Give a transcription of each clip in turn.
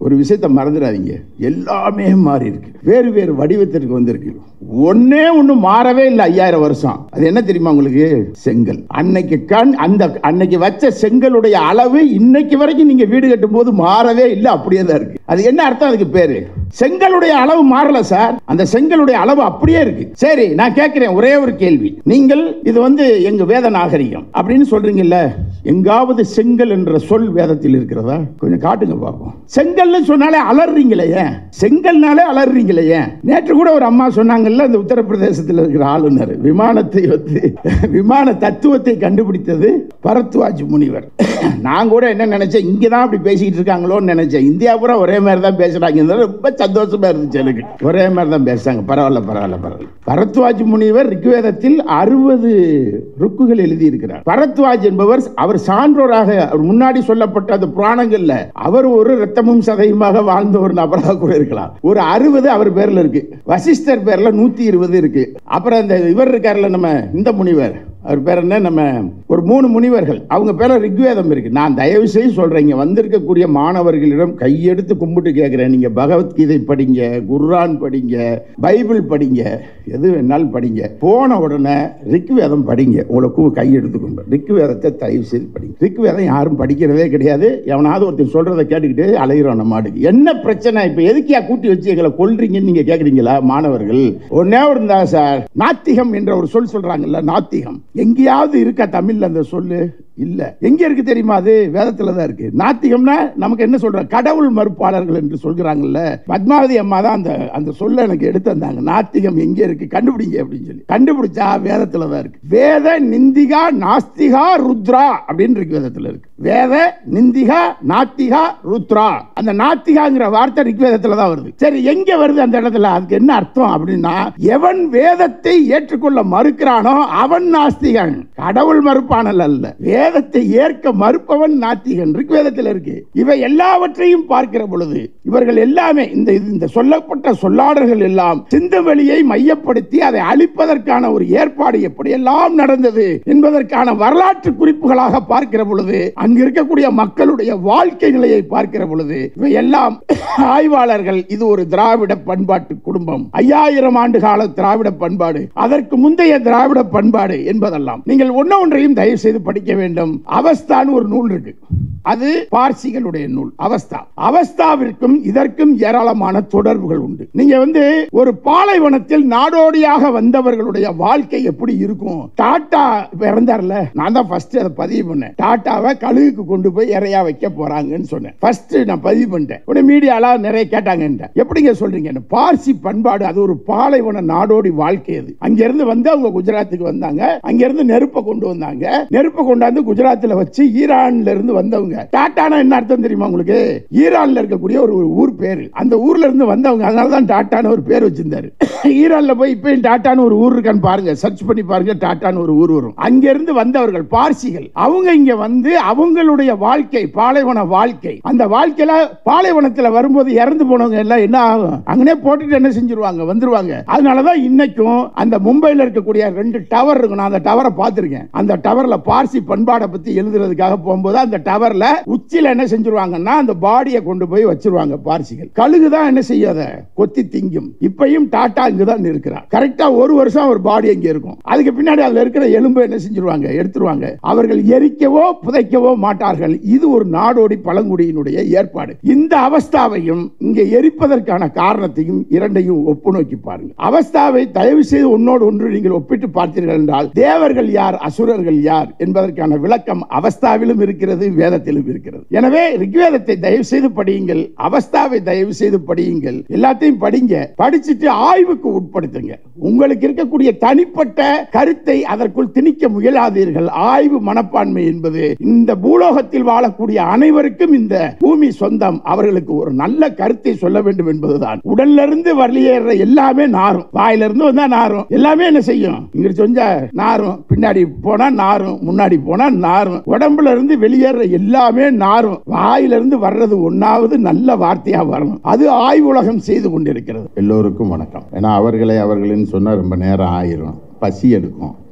ஒரு விஷயத்தை மறந்துடாதீங்க எல்லாமே மாறி இருக்கு வேறு வேறு வடிவத்திற்கு வந்திருக்கு ஒன்னே ஒண்ணு மாறவே இல்லை ஐயாயிரம் வருஷம் அது என்ன தெரியுமா உங்களுக்கு செங்கல் அன்னைக்கு கண் அந்த அன்னைக்கு வச்ச செங்கலுடைய அளவு இன்னைக்கு வரைக்கும் நீங்க வீடு கட்டும் போது மாறவே இல்லை அப்படியே தான் இருக்கு அது என்ன அர்த்தம் அதுக்கு பேரு செங்கலுடைய அளவு மாறல சார் அந்த செங்கலுடைய அளவு அப்படியே இருக்கு சரி நான் கேட்கிறேன் ஒரே ஒரு கேள்வி நீங்கள் இது வந்து எங்க வேத நாகரிகம் அப்படின்னு சொல்றீங்கல்ல எங்காவது செங்கல் என்ற சொல் வேதத்தில் இருக்கிறதா கொஞ்சம் காட்டுங்க பார்ப்போம் செங்கல்னு சொன்னாலே அலறீங்களே ஏன் செங்கல்னாலே அலறீங்களே ஏன் நேற்று கூட ஒரு அம்மா சொன்னாங்கல்ல இந்த உத்தரப்பிரதேசத்தில் இருக்கிற ஆளுநர் விமானத்தை வந்து விமான தத்துவத்தை கண்டுபிடித்தது பரத்வாஜ் முனிவர் நான் கூட என்ன நினைச்சேன் இங்க தான் அப்படி பேசிக்கிட்டு இருக்காங்களோன்னு நினைச்சேன் இந்தியா பூரா ஒரே மாதிரி தான் பேசுறாங்க ரொம்ப சந்தோஷமா இருந்துச்சு எனக்கு ஒரே மாதிரி தான் பேசுறாங்க பரவாயில்ல பரவாயில்ல பரவாயில்ல பரத்வாஜ் முனிவர் ரிக்வேதத்தில் அறுபது ருக்குகள் எழுதி இருக்கிறார் பரத்வாஜ் என்பவர் அவர் சான்றோராக அவர் முன்னாடி சொல்லப்பட்ட அந்த புராணங்கள்ல அவர் ஒரு ரத்தமும் சதையுமாக வாழ்ந்த ஒரு நபராக கூட இருக்கலாம் ஒரு அறுபது அவர் பேர்ல இருக்கு வசிஷ்டர் பேர்ல நூத்தி இருபது இருக்கு அப்புறம் இந்த இவர் இருக்கார்ல நம்ம இந்த முனிவர் அவர் பேர் என்ன நம்ம ஒரு மூணு முனிவர்கள் அவங்க பேர ரிக்வேதம் இருக்கு நான் தயவு செய்து சொல்றேன் இங்க வந்திருக்கக்கூடிய மாணவர்களிடம் கையெடுத்து கும்பிட்டு கேட்கிறேன் நீங்க பகவத்கீதை படிங்க குர்ஆன் படிங்க பைபிள் படிங்க எது வேணாலும் படிங்க போன உடனே ரிக்வேதம் படிங்க உங்களுக்கு கையெடுத்து கும்பிடு ரிக்வேதத்தை தயவு செய்து படிங்க ரிக்வேதம் யாரும் படிக்கிறதே கிடையாது எவனாவது ஒருத்தர் சொல்றதை கேட்டுக்கிட்டு அலைகிறோம் நம்ம மாட்டுக்கு என்ன பிரச்சனை இப்ப எதுக்கியா கூட்டி வச்சு எங்களை கொல்றீங்கன்னு நீங்க கேக்குறீங்களா மாணவர்கள் ஒன்னே ஒரு இருந்தா சார் நாத்திகம் என்ற ஒரு சொல் சொல்றாங்கல்ல நாத்திகம் எங்கேயாவது இருக்கா தமிழ்ல அந்த சொல்லு இல்ல எங்க இருக்கு தெரியுமா அது வேதத்துல தான் இருக்கு நாத்திகம்னா நமக்கு என்ன சொல்ற கடவுள் மறுப்பாளர்கள் என்று சொல்கிறாங்கல்ல பத்மாவதி அம்மா தான் அந்த அந்த சொல்ல எனக்கு எடுத்து வந்தாங்க நாத்திகம் எங்க இருக்கு கண்டுபிடிங்க அப்படின்னு சொல்லி கண்டுபிடிச்சா வேதத்துல தான் இருக்கு வேத நிந்திகா நாஸ்திகா ருத்ரா அப்படின்னு இருக்கு வேதத்துல இருக்கு வேத நிந்திகா நாத்திகா ருத்ரா அந்த நாத்திகாங்கிற வார்த்தை ரிக்வேதத்துல தான் வருது சரி எங்க வருது அந்த இடத்துல அதுக்கு என்ன அர்த்தம் அப்படின்னா எவன் வேதத்தை ஏற்றுக்கொள்ள மறுக்கிறானோ அவன் நாஸ்திகன் கடவுள் மறுப்பானல் அல்ல வேதத்தை ஏற்க மறுப்பவன் நாத்திகன் ரிக்வேதத்தில் இருக்கு இவை எல்லாவற்றையும் பார்க்கிற பொழுது இவர்கள் எல்லாமே இந்த இந்த சொல்லப்பட்ட சொல்லாடர்கள் எல்லாம் சிந்தவெளியை மையப்படுத்தி அதை அழிப்பதற்கான ஒரு ஏற்பாடு எப்படியெல்லாம் நடந்தது என்பதற்கான வரலாற்று குறிப்புகளாக பார்க்கிற பொழுது அங்கு இருக்கக்கூடிய மக்களுடைய வாழ்க்கை நிலையை பார்க்கிற பொழுது இவை எல்லாம் ஆய்வாளர்கள் இது ஒரு திராவிட பண்பாட்டு குடும்பம் ஐயாயிரம் ஆண்டு கால திராவிட பண்பாடு அதற்கு முந்தைய திராவிட பண்பாடு என்பதெல்லாம் நீங்கள் ஒன்ன ஒன்றையும் தயவு செய்து படிக்க வேண்டும் அவஸ்தான்னு ஒரு நூல் இருக்கு அது பார்சிகளுடைய நூல் அவஸ்தா அவஸ்தாவிற்கும் இதற்கும் ஏராளமான தொடர்புகள் உண்டு நீங்க வந்து ஒரு பாலைவனத்தில் நாடோடியாக வந்தவர்களுடைய வாழ்க்கை எப்படி இருக்கும் டாட்டா இப்ப இறந்தார்ல நான் தான் ஃபர்ஸ்ட் அதை பதிவு பண்ணேன் டாட்டாவை கழுகுக்கு கொண்டு போய் இறையா வைக்க போறாங்கன்னு சொன்னேன் ஃபர்ஸ்ட் நான் பதிவு பண்ணிட்டேன் உடனே மீடியால நிறைய கேட்டாங்க எப்படிங்க சொல்றீங்க பார்சி பண்பாடு அது ஒரு பாலைவன நாடோடி வாழ்க்கை அது அங்கிருந்து வந்து அவங்க குஜராத்துக்கு வந்தாங்க அங்கிருந்து நெருப்பை கொண்டு வந்தாங்க நெருப்பை கொண்டாந்து குஜராத்தில் வச்சு ஈரான்ல இருந்து வந்தவங்க டாட்டானா என்ன அர்த்தம் தெரியுமா உங்களுக்கு ஈரான்ல இருக்கக்கூடிய ஒரு ஊர் பேரு அந்த ஊர்ல இருந்து வந்தவங்க அதனால தான் டாட்டான்னு ஒரு பேர் வச்சிருந்தாரு ஈரான்ல போய் இப்பயும் டாட்டான்னு ஒரு ஊர் இருக்கான்னு பாருங்க சர்ச் பண்ணி பாருங்க டாட்டான்னு ஒரு ஊர் வரும் அங்க இருந்து வந்தவர்கள் பார்சிகள் அவங்க இங்க வந்து அவங்களுடைய வாழ்க்கை பாலைவன வாழ்க்கை அந்த வாழ்க்கையில பாலைவனத்துல வரும்போது இறந்து போனவங்க எல்லாம் என்ன ஆகும் அங்கனே போட்டுட்டு என்ன செஞ்சிருவாங்க வந்துருவாங்க அதனாலதான் இன்னைக்கும் அந்த மும்பைல இருக்கக்கூடிய ரெண்டு டவர் இருக்கும் நான் அந்த டவரை பார்த்திருக்கேன் அந்த டவர்ல பார்சி பண்பாடை பத்தி எழுதுறதுக்காக போகும்போது அந்த டவர்ல உச்சியில என்ன செஞ்சிருவாங்கன்னா அந்த பாடியை கொண்டு போய் வச்சிருவாங்க பார்சிகள் கழுகு தான் என்ன செய்யாத கொத்தி திங்கும் இப்பயும் டாடா இங்க தான் இருக்கிறார் கரெக்டா ஒரு வருஷம் ஒரு பாடி அங்க இருக்கும் அதுக்கு பின்னாடி அதுல இருக்கிற எலும்பு என்ன செஞ்சிருவாங்க எடுத்துருவாங்க அவர்கள் எரிக்கவோ புதைக்கவோ மாட்டார்கள் இது ஒரு நாடோடி பழங்குடியினுடைய ஏற்பாடு இந்த அவஸ்தாவையும் இங்க எரிப்பதற்கான காரணத்தையும் இரண்டையும் ஒப்பு நோக்கி பாருங்க அவஸ்தாவை தயவு செய்து ஒன்னோடு ஒன்று நீங்கள் ஒப்பிட்டு பார்த்தீர்கள் என்றால் தேவர்கள் யார் அசுரர்கள் யார் என்பதற்கான விளக்கம் அவஸ்தாவிலும் இருக்கிறது வேதத்திலும் இருக்கிறது எனவே ரிக்வேதத்தை தயவு செய்து படியுங்கள் அவஸ்தாவை தயவு செய்து படியுங்கள் எல்லாத்தையும் படிங்க படிச்சுட்டு ஆய்வுக்கு உட்படுத்துங்க உங்களுக்கு இருக்கக்கூடிய தனிப்பட்ட கருத்தை அதற்குள் திணிக்க முயலாதீர்கள் ஆய்வு மனப்பான்மை என்பது இந்த பூலோகத்தில் வாழக்கூடிய அனைவருக்கும் இந்த பூமி சொந்தம் அவர்களுக்கு ஒரு நல்ல கருத்தை சொல்ல வேண்டும் என்பதுதான் உடல்ல இருந்து வெளியேற எல்லாமே நாரும் வாயில இருந்து வந்தா நாரும் எல்லாமே என்ன செய்யும் இங்க சொஞ்சா நாரும் பின்னாடி போனா நாரும் முன்னாடி போனா நாரும் உடம்புல இருந்து வெளியேற எல்லாமே நாரும் வாயில இருந்து வர்றது ஒன்னாவது நல்ல வார்த்தையா வரணும் அது ஆய்வுலகம் செய்து கொண்டிருக்கிறது எல்லோருக்கும் வணக்கம் ஏன்னா அவர்களை அவர்களின்னு சொன்னா ரொம்ப நேரம் ஆயிரும் பசி எடுக்கும்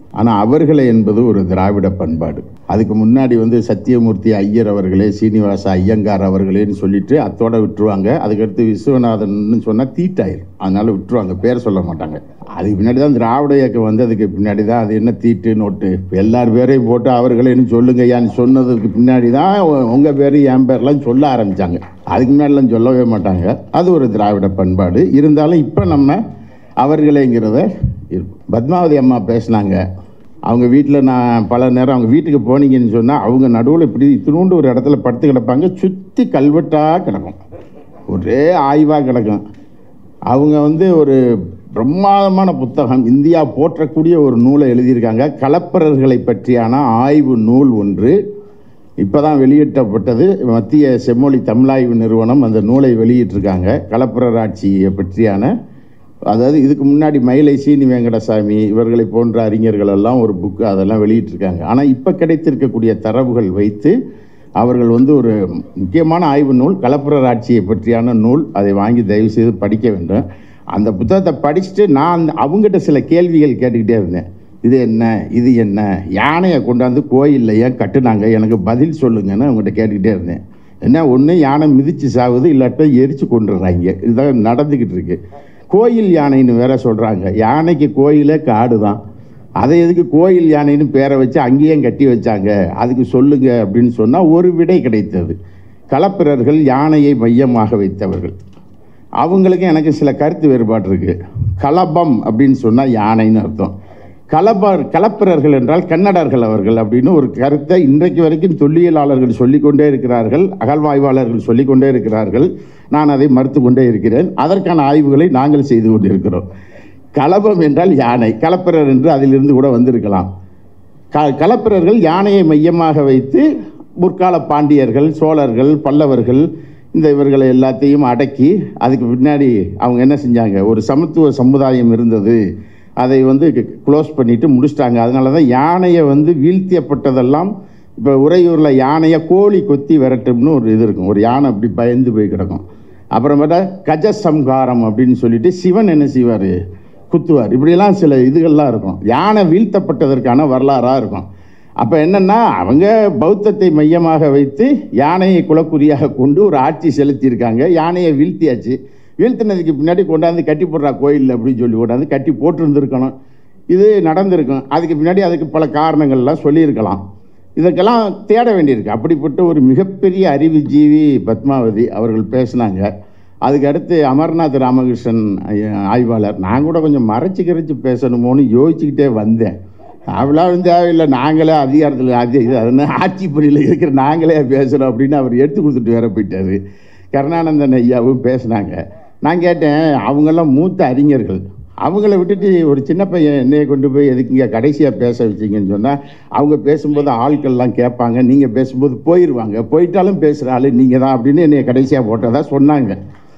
ஆனால் அவர்களை என்பது ஒரு திராவிட பண்பாடு அதுக்கு முன்னாடி வந்து சத்தியமூர்த்தி ஐயர் அவர்களே சீனிவாச ஐயங்கார் அவர்களேன்னு சொல்லிட்டு அத்தோட விட்டுருவாங்க அதுக்கடுத்து விஸ்வநாதன் சொன்னால் தீட்டாயிரும் அதனால விட்டுருவாங்க பேர் சொல்ல மாட்டாங்க அதுக்கு பின்னாடி தான் திராவிட இயக்கம் வந்ததுக்கு பின்னாடி தான் அது என்ன தீட்டு நோட்டு இப்ப எல்லார் பேரையும் போட்டு அவர்களேன்னு சொல்லுங்க ஏன்னு சொன்னதுக்கு பின்னாடி தான் உங்கள் பேர் என் பேர்லாம் சொல்ல ஆரம்பித்தாங்க அதுக்கு முன்னாடிலாம் சொல்லவே மாட்டாங்க அது ஒரு திராவிட பண்பாடு இருந்தாலும் இப்போ நம்ம அவர்களேங்கிறத இருக்கும் பத்மாவதி அம்மா பேசினாங்க அவங்க வீட்டில் நான் பல நேரம் அவங்க வீட்டுக்கு போனீங்கன்னு சொன்னால் அவங்க நடுவில் இப்படி இத்தினூண்டு ஒரு இடத்துல படுத்து கிடப்பாங்க சுற்றி கல்வெட்டாக கிடக்கும் ஒரே ஆய்வாக கிடக்கும் அவங்க வந்து ஒரு பிரம்மாதமான புத்தகம் இந்தியா போற்றக்கூடிய ஒரு நூலை எழுதியிருக்காங்க கலப்பரர்களை பற்றியான ஆய்வு நூல் ஒன்று இப்போ தான் வெளியிட்டப்பட்டது மத்திய செம்மொழி தமிழாய்வு நிறுவனம் அந்த நூலை வெளியிட்டிருக்காங்க கலப்பரர் ஆட்சியை பற்றியான அதாவது இதுக்கு முன்னாடி மயிலை சீனி வெங்கடசாமி இவர்களை போன்ற அறிஞர்கள் எல்லாம் ஒரு புக்கு அதெல்லாம் வெளியிட்டிருக்காங்க ஆனால் இப்போ கிடைத்திருக்கக்கூடிய தரவுகள் வைத்து அவர்கள் வந்து ஒரு முக்கியமான ஆய்வு நூல் கலப்புரர் ஆட்சியை பற்றியான நூல் அதை வாங்கி தயவு செய்து படிக்க வேண்டும் அந்த புத்தகத்தை படிச்சுட்டு நான் அந்த- அவங்ககிட்ட சில கேள்விகள் கேட்டுக்கிட்டே இருந்தேன் இது என்ன இது என்ன யானையை கொண்டாந்து கோயிலில் ஏன் கட்டுனாங்க எனக்கு பதில் சொல்லுங்கன்னு அவங்ககிட்ட கேட்டுக்கிட்டே இருந்தேன் என்ன ஒன்று யானை மிதித்து சாகுது இல்லாட்டா எரிச்சு கொண்டுடுறாங்க இதுதான் நடந்துக்கிட்டு இருக்கு கோயில் யானைன்னு வேற சொல்கிறாங்க யானைக்கு கோயிலே காடு தான் அதை எதுக்கு கோயில் யானைன்னு பேரை வச்சு அங்கேயே கட்டி வச்சாங்க அதுக்கு சொல்லுங்க அப்படின்னு சொன்னால் ஒரு விடை கிடைத்தது களப்பிரர்கள் யானையை மையமாக வைத்தவர்கள் அவங்களுக்கு எனக்கு சில கருத்து வேறுபாடு இருக்கு கலபம் அப்படின்னு சொன்னால் யானைன்னு அர்த்தம் கலபர் கலப்பிரர்கள் என்றால் கன்னடர்கள் அவர்கள் அப்படின்னு ஒரு கருத்தை இன்றைக்கு வரைக்கும் தொல்லியலாளர்கள் சொல்லிக்கொண்டே இருக்கிறார்கள் அகழ்வாய்வாளர்கள் சொல்லிக்கொண்டே இருக்கிறார்கள் நான் அதை மறுத்து கொண்டே இருக்கிறேன் அதற்கான ஆய்வுகளை நாங்கள் செய்து கொண்டிருக்கிறோம் கலபம் என்றால் யானை கலப்பிரர் என்று அதிலிருந்து கூட வந்திருக்கலாம் க கலப்பிரர்கள் யானையை மையமாக வைத்து முற்கால பாண்டியர்கள் சோழர்கள் பல்லவர்கள் இந்த இவர்களை எல்லாத்தையும் அடக்கி அதுக்கு பின்னாடி அவங்க என்ன செஞ்சாங்க ஒரு சமத்துவ சமுதாயம் இருந்தது அதை வந்து க்ளோஸ் பண்ணிட்டு முடிச்சிட்டாங்க அதனால தான் யானையை வந்து வீழ்த்தியப்பட்டதெல்லாம் இப்போ உறையூரில் யானையை கோழி கொத்தி விரட்டும்னு ஒரு இது இருக்கும் ஒரு யானை அப்படி பயந்து போய் கிடக்கும் அப்புறமேட்டா கஜசம்ஹாரம் அப்படின்னு சொல்லிட்டு சிவன் என்ன செய்வார் குத்துவார் இப்படியெல்லாம் சில இதுகள்லாம் இருக்கும் யானை வீழ்த்தப்பட்டதற்கான வரலாறாக இருக்கும் அப்போ என்னென்னா அவங்க பௌத்தத்தை மையமாக வைத்து யானையை குலக்குறியாக கொண்டு ஒரு ஆட்சி செலுத்தியிருக்காங்க யானையை வீழ்த்தியாச்சு வீழ்த்தினதுக்கு பின்னாடி கொண்டாந்து கட்டி போடுறா கோயிலில் அப்படின்னு சொல்லி கொண்டாந்து கட்டி போட்டிருந்துருக்கணும் இது நடந்திருக்கும் அதுக்கு பின்னாடி அதுக்கு பல காரணங்கள்லாம் சொல்லியிருக்கலாம் இதற்கெல்லாம் தேட வேண்டியிருக்கு அப்படிப்பட்ட ஒரு மிகப்பெரிய அறிவுஜீவி பத்மாவதி அவர்கள் பேசினாங்க அதுக்கு அடுத்து அமர்நாத் ராமகிருஷ்ணன் ஐய- ஆய்வாளர் நான் கூட கொஞ்சம் மறைச்சு கிறைச்சு பேசணுமோன்னு யோசிச்சுக்கிட்டே வந்தேன் அவ்வளோ தேவையில்லை நாங்களே அதிகாரத்தில் அது இது அதனால் ஆட்சி பணியில் இருக்கிற நாங்களே பேசுகிறோம் அப்படின்னு அவர் எடுத்து கொடுத்துட்டு வேற போயிட்டாரு கருணானந்தன் ஐயாவும் பேசினாங்க நான் கேட்டேன் அவங்கெல்லாம் மூத்த அறிஞர்கள் அவங்கள விட்டுட்டு ஒரு சின்ன பையன் என்னைய கொண்டு போய் எதுக்குங்க கடைசியாக பேச வச்சீங்கன்னு சொன்னால் அவங்க பேசும்போது ஆட்கள்லாம் கேட்பாங்க நீங்கள் பேசும்போது போயிடுவாங்க போயிட்டாலும் பேசுகிற ஆள் நீங்கள் தான் அப்படின்னு என்னைய கடைசியாக போட்டதா சொன்னாங்க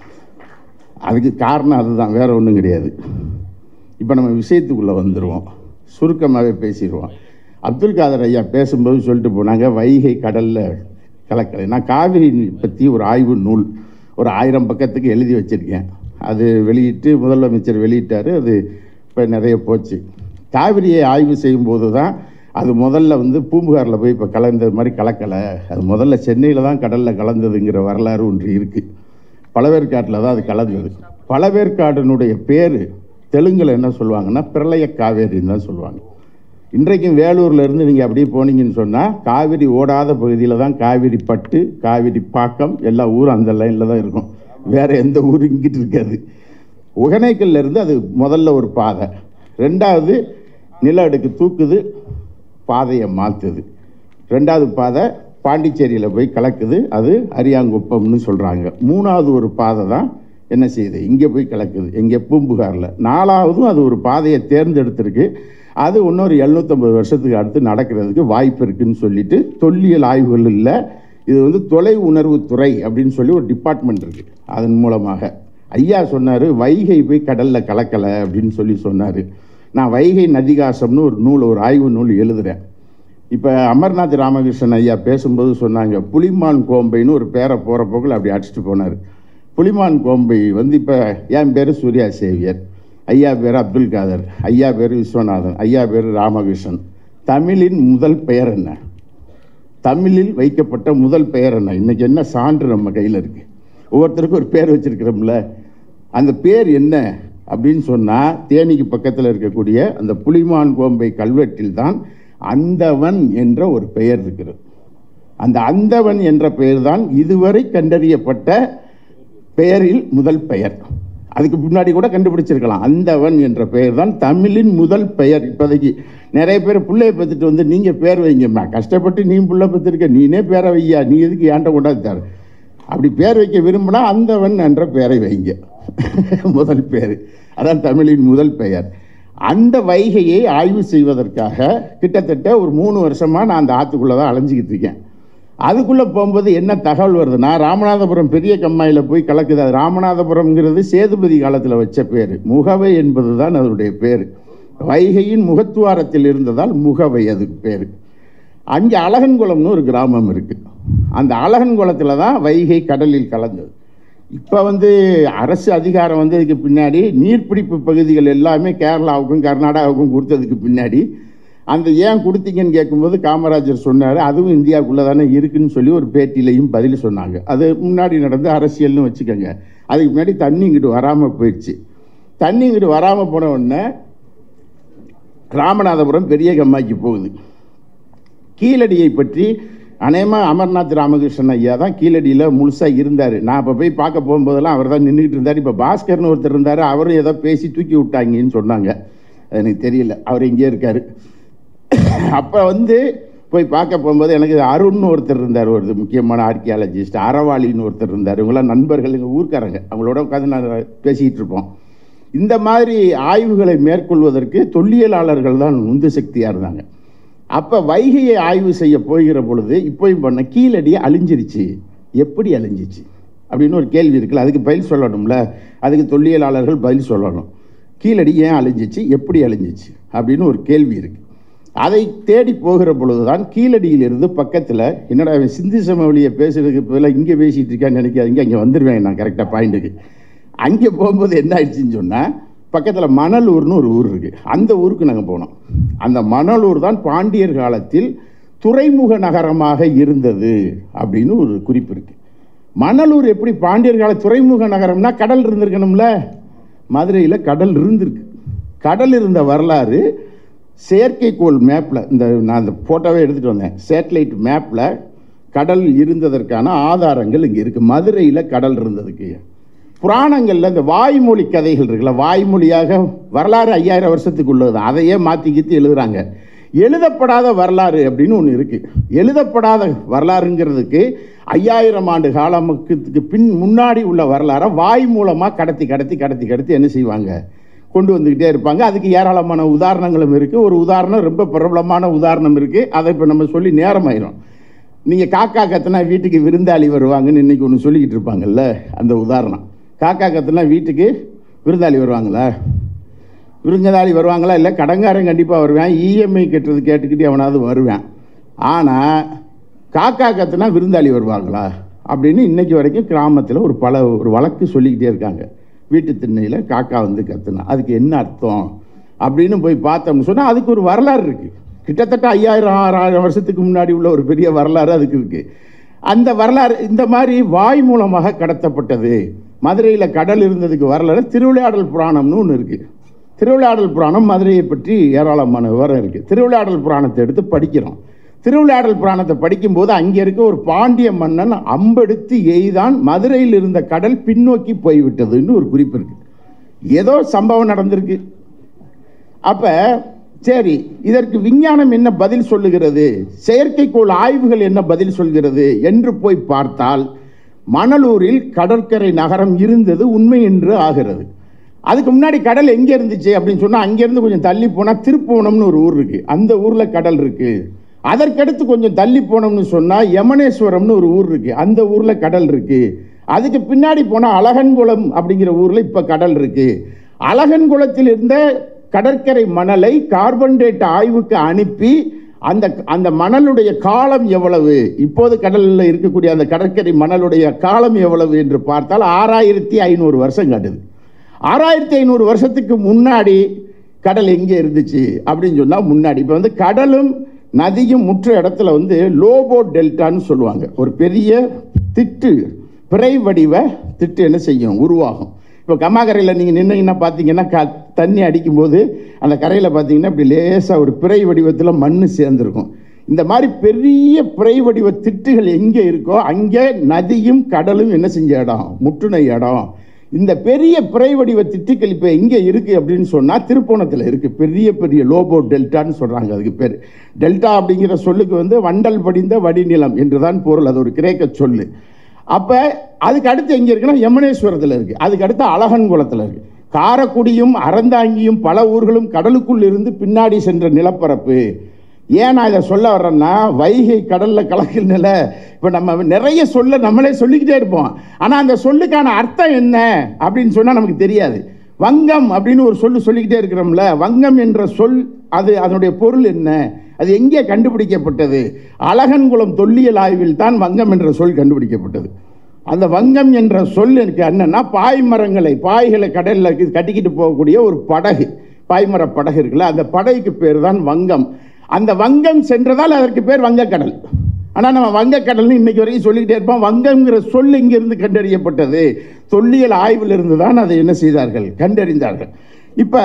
அதுக்கு காரணம் அதுதான் வேற ஒன்றும் கிடையாது இப்போ நம்ம விஷயத்துக்குள்ளே வந்துடுவோம் சுருக்கமாகவே பேசிடுவோம் அப்துல் காதர் ஐயா பேசும்போது சொல்லிட்டு போனாங்க வைகை கடலில் கலக்கலை நான் காவிரி பற்றி ஒரு ஆய்வு நூல் ஒரு ஆயிரம் பக்கத்துக்கு எழுதி வச்சுருக்கேன் அது வெளியிட்டு முதலமைச்சர் வெளியிட்டார் அது இப்போ நிறைய போச்சு காவிரியை ஆய்வு செய்யும்போது தான் அது முதல்ல வந்து பூம்புகாரில் போய் இப்போ கலந்தது மாதிரி கலக்கலை அது முதல்ல சென்னையில் தான் கடலில் கலந்ததுங்கிற வரலாறு ஒன்று இருக்குது பழவேற்காட்டில் தான் அது கலந்தது பழவேற்காடினுடைய பேர் தெலுங்கில் என்ன சொல்லுவாங்கன்னா பிரளய காவேரின்னு தான் சொல்லுவாங்க இன்றைக்கும் வேலூர்ல இருந்து நீங்கள் அப்படியே போனீங்கன்னு சொன்னால் காவிரி ஓடாத பகுதியில் தான் காவிரி பட்டு காவிரி பாக்கம் எல்லா ஊரும் அந்த லைனில் தான் இருக்கும் வேற எந்த ஊரும் இங்கிட்டு இருக்காது ஒகனைக்கல்ல இருந்து அது முதல்ல ஒரு பாதை ரெண்டாவது நில அடுக்கு தூக்குது பாதையை மாற்றுது ரெண்டாவது பாதை பாண்டிச்சேரியில் போய் கலக்குது அது அரியாங்குப்பம்னு சொல்கிறாங்க மூணாவது ஒரு பாதை தான் என்ன செய்யுது இங்கே போய் கலக்குது இங்கே பூம்புகாரில் நாலாவதும் அது ஒரு பாதையை தேர்ந்தெடுத்திருக்கு அது இன்னொரு எழுநூற்றம்பது வருஷத்துக்கு அடுத்து நடக்கிறதுக்கு வாய்ப்பு இருக்குன்னு சொல்லிட்டு தொல்லியல் ஆய்வுகள் இல்லை இது வந்து தொலை உணர்வு துறை அப்படின்னு சொல்லி ஒரு டிபார்ட்மெண்ட் இருக்குது அதன் மூலமாக ஐயா சொன்னார் வைகை போய் கடலில் கலக்கலை அப்படின்னு சொல்லி சொன்னார் நான் வைகை நதிகாசம்னு ஒரு நூல் ஒரு ஆய்வு நூல் எழுதுகிறேன் இப்போ அமர்நாத் ராமகிருஷ்ணன் ஐயா பேசும்போது சொன்னாங்க புலிமான் கோம்பைன்னு ஒரு பேரை போகிற போக்கில் அப்படி அடிச்சுட்டு போனார் புலிமான் கோம்பை வந்து இப்போ என் பேர் சூர்யா சேவியர் ஐயா பேர் அப்துல் காதர் ஐயா பேர் விஸ்வநாதன் ஐயா பேர் ராமகிருஷ்ணன் தமிழின் முதல் பெயர் என்ன தமிழில் வைக்கப்பட்ட முதல் பெயர் என்ன இன்னைக்கு என்ன சான்று நம்ம கையில் இருக்கு ஒவ்வொருத்தருக்கும் ஒரு பேர் வச்சிருக்கிறோம்ல அந்த பேர் என்ன அப்படின்னு சொன்னால் தேனிக்கு பக்கத்தில் இருக்கக்கூடிய அந்த புலிமான் கோம்பை கல்வெட்டில் தான் அந்தவன் என்ற ஒரு பெயர் இருக்கிறது அந்த அந்தவன் என்ற பெயர் தான் இதுவரை கண்டறியப்பட்ட பெயரில் முதல் பெயர் அதுக்கு முன்னாடி கூட கண்டுபிடிச்சிருக்கலாம் அந்தவன் என்ற பெயர் தான் தமிழின் முதல் பெயர் இப்போதைக்கு நிறைய பேர் பிள்ளைய பெற்றுட்டு வந்து நீங்கள் பேர் வைங்கம்மா கஷ்டப்பட்டு நீ புள்ள பெற்றிருக்க நீனே பேரை வையா நீ எதுக்கு ஏன்ட்ட கொண்டாந்து தர அப்படி பேர் வைக்க விரும்பினா அந்தவன் என்ற பெயரை வைங்க முதல் பேர் அதான் தமிழின் முதல் பெயர் அந்த வைகையை ஆய்வு செய்வதற்காக கிட்டத்தட்ட ஒரு மூணு வருஷமாக நான் அந்த ஆற்றுக்குள்ளே தான் அலைஞ்சிக்கிட்டு இருக்கேன் அதுக்குள்ளே போகும்போது என்ன தகவல் வருதுன்னா ராமநாதபுரம் பெரிய கம்மாயில் போய் கலக்குது அது ராமநாதபுரம்ங்கிறது சேதுபதி காலத்தில் வச்ச பேர் முகவை என்பது தான் அதனுடைய பேர் வைகையின் முகத்துவாரத்தில் இருந்ததால் முகவை அதுக்கு பேர் அங்கே அழகன்குளம்னு ஒரு கிராமம் இருக்குது அந்த அழகன்குளத்தில் தான் வைகை கடலில் கலந்தது இப்போ வந்து அரசு அதிகாரம் வந்ததுக்கு பின்னாடி நீர்பிடிப்பு பகுதிகள் எல்லாமே கேரளாவுக்கும் கர்நாடகாவுக்கும் கொடுத்ததுக்கு பின்னாடி அந்த ஏன் கொடுத்தீங்கன்னு கேட்கும்போது காமராஜர் சொன்னார் அதுவும் இந்தியாவுக்குள்ளே தானே இருக்குன்னு சொல்லி ஒரு பேட்டியிலையும் பதில் சொன்னாங்க அது முன்னாடி நடந்த அரசியல்னு வச்சுக்கோங்க அதுக்கு முன்னாடி தண்ணி இங்கிட்டு வராமல் போயிடுச்சு தண்ணி இங்கிட்டு வராமல் போன உடனே ராமநாதபுரம் பெரிய கம்மாய்க்கு போகுது கீழடியை பற்றி அநேகமாக அமர்நாத் ராமகிருஷ்ணன் ஐயா தான் கீழடியில் முழுசாக இருந்தார் நான் இப்போ போய் பார்க்க போகும்போதெல்லாம் அவர் தான் நின்றுட்டு இருந்தார் இப்போ பாஸ்கர்னு ஒருத்தர் இருந்தார் அவரும் ஏதோ பேசி தூக்கி விட்டாங்கன்னு சொன்னாங்க அது எனக்கு தெரியல அவர் இங்கே இருக்கார் அப்போ வந்து போய் பார்க்க போகும்போது எனக்கு அருண்னு ஒருத்தர் இருந்தார் ஒரு முக்கியமான ஆர்கியாலஜிஸ்ட் அறவாளின்னு ஒருத்தர் இருந்தார் இவங்களாம் நண்பர்கள் எங்கள் ஊர்க்காரங்க அவங்களோட உட்காந்து நான் பேசிக்கிட்டு இருப்போம் இந்த மாதிரி ஆய்வுகளை மேற்கொள்வதற்கு தொல்லியலாளர்கள் தான் உந்து சக்தியாக இருந்தாங்க அப்போ வைகையை ஆய்வு செய்ய போகிற பொழுது இப்போயும் பண்ண கீழடி அழிஞ்சிருச்சு எப்படி அழிஞ்சிச்சு அப்படின்னு ஒரு கேள்வி இருக்குல்ல அதுக்கு பதில் சொல்லணும்ல அதுக்கு தொல்லியலாளர்கள் பதில் சொல்லணும் கீழடி ஏன் அழிஞ்சிச்சு எப்படி அழிஞ்சிச்சு அப்படின்னு ஒரு கேள்வி இருக்கு அதை தேடி போகிற பொழுதுதான் கீழடியிலிருந்து பக்கத்தில் என்னடா இவன் சிந்து சமவெளியை பேசுறதுக்கு பதிலாக இங்கே பேசிட்டு இருக்கான்னு நினைக்காதீங்க அங்கே வந்துடுவேன் நான் கரெக்டாக பாயிண்ட்டுக்கு அங்கே போகும்போது என்ன ஆயிடுச்சுன்னு சொன்னால் பக்கத்தில் மணலூர்னு ஒரு ஊர் இருக்குது அந்த ஊருக்கு நாங்கள் போனோம் அந்த மணலூர் தான் பாண்டியர் காலத்தில் துறைமுக நகரமாக இருந்தது அப்படின்னு ஒரு குறிப்பு இருக்குது மணலூர் எப்படி பாண்டியர் கால துறைமுக நகரம்னா கடல் இருந்திருக்கணும்ல மதுரையில் கடல் இருந்திருக்கு கடல் இருந்த வரலாறு செயற்கைக்கோள் மேப்பில் இந்த நான் அந்த ஃபோட்டோவே எடுத்துகிட்டு வந்தேன் சேட்டலைட் மேப்பில் கடல் இருந்ததற்கான ஆதாரங்கள் இங்கே இருக்குது மதுரையில் கடல் இருந்ததுக்கு புராணங்களில் இந்த வாய்மொழி கதைகள் இருக்குல்ல வாய்மொழியாக வரலாறு ஐயாயிரம் வருஷத்துக்கு உள்ளது தான் அதையே மாற்றி கீத்தி எழுதுறாங்க எழுதப்படாத வரலாறு அப்படின்னு ஒன்று இருக்குது எழுதப்படாத வரலாறுங்கிறதுக்கு ஐயாயிரம் ஆண்டு காலமுக்கு பின் முன்னாடி உள்ள வரலாறை வாய் மூலமாக கடத்தி கடத்தி கடத்தி கடத்தி என்ன செய்வாங்க கொண்டு வந்துக்கிட்டே இருப்பாங்க அதுக்கு ஏராளமான உதாரணங்களும் இருக்குது ஒரு உதாரணம் ரொம்ப பிரபலமான உதாரணம் இருக்குது அதை இப்போ நம்ம சொல்லி நேரமாயிரும் நீங்கள் காக்கா கத்துனா வீட்டுக்கு விருந்தாளி வருவாங்கன்னு இன்னைக்கு ஒன்று சொல்லிக்கிட்டு இருப்பாங்கல்ல அந்த உதாரணம் காக்கா கத்துனா வீட்டுக்கு விருந்தாளி வருவாங்களா விருந்தாளி வருவாங்களா இல்லை கடங்காரன் கண்டிப்பாக வருவேன் இஎம்ஐ கட்டுறது கேட்டுக்கிட்டு அவனாவது வருவேன் ஆனால் காக்கா கத்துனா விருந்தாளி வருவாங்களா அப்படின்னு இன்னைக்கு வரைக்கும் கிராமத்தில் ஒரு பல ஒரு வழக்கு சொல்லிக்கிட்டே இருக்காங்க வீட்டு திண்ணையில் காக்கா வந்து கத்துனா அதுக்கு என்ன அர்த்தம் அப்படின்னு போய் பார்த்தோம்னு சொன்னால் அதுக்கு ஒரு வரலாறு இருக்குது கிட்டத்தட்ட ஐயாயிரம் ஆறாயிரம் வருஷத்துக்கு முன்னாடி உள்ள ஒரு பெரிய வரலாறு அதுக்கு இருக்குது அந்த வரலாறு இந்த மாதிரி வாய் மூலமாக கடத்தப்பட்டது மதுரையில் கடல் இருந்ததுக்கு வரலாறு திருவிளையாடல் புராணம்னு ஒன்று இருக்குது திருவிளையாடல் புராணம் மதுரையை பற்றி ஏராளமான விவரம் இருக்குது திருவிளையாடல் புராணத்தை எடுத்து படிக்கிறோம் திருவிளையாடல் புராணத்தை படிக்கும்போது அங்கே இருக்க ஒரு பாண்டிய மன்னன் அம்பெடுத்து எய்தான் மதுரையில் இருந்த கடல் பின்னோக்கி போய்விட்டதுன்னு ஒரு குறிப்பு இருக்கு ஏதோ சம்பவம் நடந்திருக்கு அப்ப சரி இதற்கு விஞ்ஞானம் என்ன பதில் சொல்லுகிறது செயற்கைக்கோள் ஆய்வுகள் என்ன பதில் சொல்கிறது என்று போய் பார்த்தால் மணலூரில் கடற்கரை நகரம் இருந்தது உண்மை என்று ஆகிறது அதுக்கு முன்னாடி கடல் எங்கே இருந்துச்சு அப்படின்னு சொன்னால் அங்கேருந்து கொஞ்சம் தள்ளி போனால் திருப்புவனம்னு ஒரு ஊர் இருக்குது அந்த ஊரில் கடல் இருக்குது அதற்கடுத்து கொஞ்சம் தள்ளி போனோம்னு சொன்னால் யமனேஸ்வரம்னு ஒரு ஊர் இருக்குது அந்த ஊரில் கடல் இருக்குது அதுக்கு பின்னாடி போனால் அழகன்குளம் அப்படிங்கிற ஊரில் இப்போ கடல் இருக்குது அழகன்குளத்தில் இருந்த கடற்கரை மணலை கார்பன் டேட் ஆய்வுக்கு அனுப்பி அந்த அந்த மணலுடைய காலம் எவ்வளவு இப்போது கடலில் இருக்கக்கூடிய அந்த கடற்கரை மணலுடைய காலம் எவ்வளவு என்று பார்த்தால் ஆறாயிரத்தி ஐநூறு வருஷம் காட்டுது ஆறாயிரத்தி ஐநூறு வருஷத்துக்கு முன்னாடி கடல் எங்கே இருந்துச்சு அப்படின்னு சொன்னால் முன்னாடி இப்போ வந்து கடலும் நதியும் முற்ற இடத்துல வந்து லோபோ டெல்டான்னு சொல்லுவாங்க ஒரு பெரிய திட்டு பிறை வடிவ திட்டு என்ன செய்யும் உருவாகும் இப்போ கம்மாக்கரையில் நீங்கள் நின்னீங்கன்னா பார்த்தீங்கன்னா க தண்ணி அடிக்கும்போது அந்த கரையில் பார்த்தீங்கன்னா இப்படி லேசாக ஒரு பிறை வடிவத்தில் மண் சேர்ந்துருக்கும் இந்த மாதிரி பெரிய பிறை வடிவ திட்டுகள் எங்கே இருக்கோ அங்கே நதியும் கடலும் என்ன செஞ்ச இடம் முற்றுணை இடம் இந்த பெரிய பிறை வடிவ திட்டுக்கள் இப்போ எங்கே இருக்குது அப்படின்னு சொன்னால் திருப்போணத்தில் இருக்குது பெரிய பெரிய லோபோ டெல்டான்னு சொல்கிறாங்க அதுக்கு பேர் டெல்டா அப்படிங்கிற சொல்லுக்கு வந்து வண்டல் படிந்த வடிநிலம் என்றுதான் பொருள் அது ஒரு கிரேக்க சொல்லு அப்போ அதுக்கு அடுத்து எங்கே இருக்குன்னா யமுனேஸ்வரத்தில் இருக்குது அதுக்கு அடுத்து அழகன்குளத்தில் இருக்குது காரக்குடியும் அறந்தாங்கியும் பல ஊர்களும் கடலுக்குள் இருந்து பின்னாடி சென்ற நிலப்பரப்பு ஏன் நான் இதை சொல்ல வர்றேன்னா வைகை கடலில் கலக்கிற நில இப்போ நம்ம நிறைய சொல்ல நம்மளே சொல்லிக்கிட்டே இருப்போம் ஆனால் அந்த சொல்லுக்கான அர்த்தம் என்ன அப்படின்னு சொன்னால் நமக்கு தெரியாது வங்கம் அப்படின்னு ஒரு சொல்லு சொல்லிக்கிட்டே இருக்கிறோம்ல வங்கம் என்ற சொல் அது அதனுடைய பொருள் என்ன அது எங்கே கண்டுபிடிக்கப்பட்டது அழகன்குளம் தொல்லியல் ஆய்வில் தான் வங்கம் என்ற சொல் கண்டுபிடிக்கப்பட்டது அந்த வங்கம் என்ற சொல் எனக்கு என்னன்னா பாய்மரங்களை பாய்களை கடலில் கட்டிக்கிட்டு போகக்கூடிய ஒரு படகு பாய்மர படகு இருக்குல்ல அந்த படகுக்கு பேர் தான் வங்கம் அந்த வங்கம் சென்றதால் அதற்கு பேர் வங்கக்கடல் ஆனால் நம்ம வங்கக்கடல்னு இன்னைக்கு வரைக்கும் சொல்லிக்கிட்டே இருப்போம் வங்கம்ங்கிற சொல் இங்கிருந்து கண்டறியப்பட்டது தொல்லியல் ஆய்விலிருந்து தான் அதை என்ன செய்தார்கள் கண்டறிந்தார்கள் இப்போ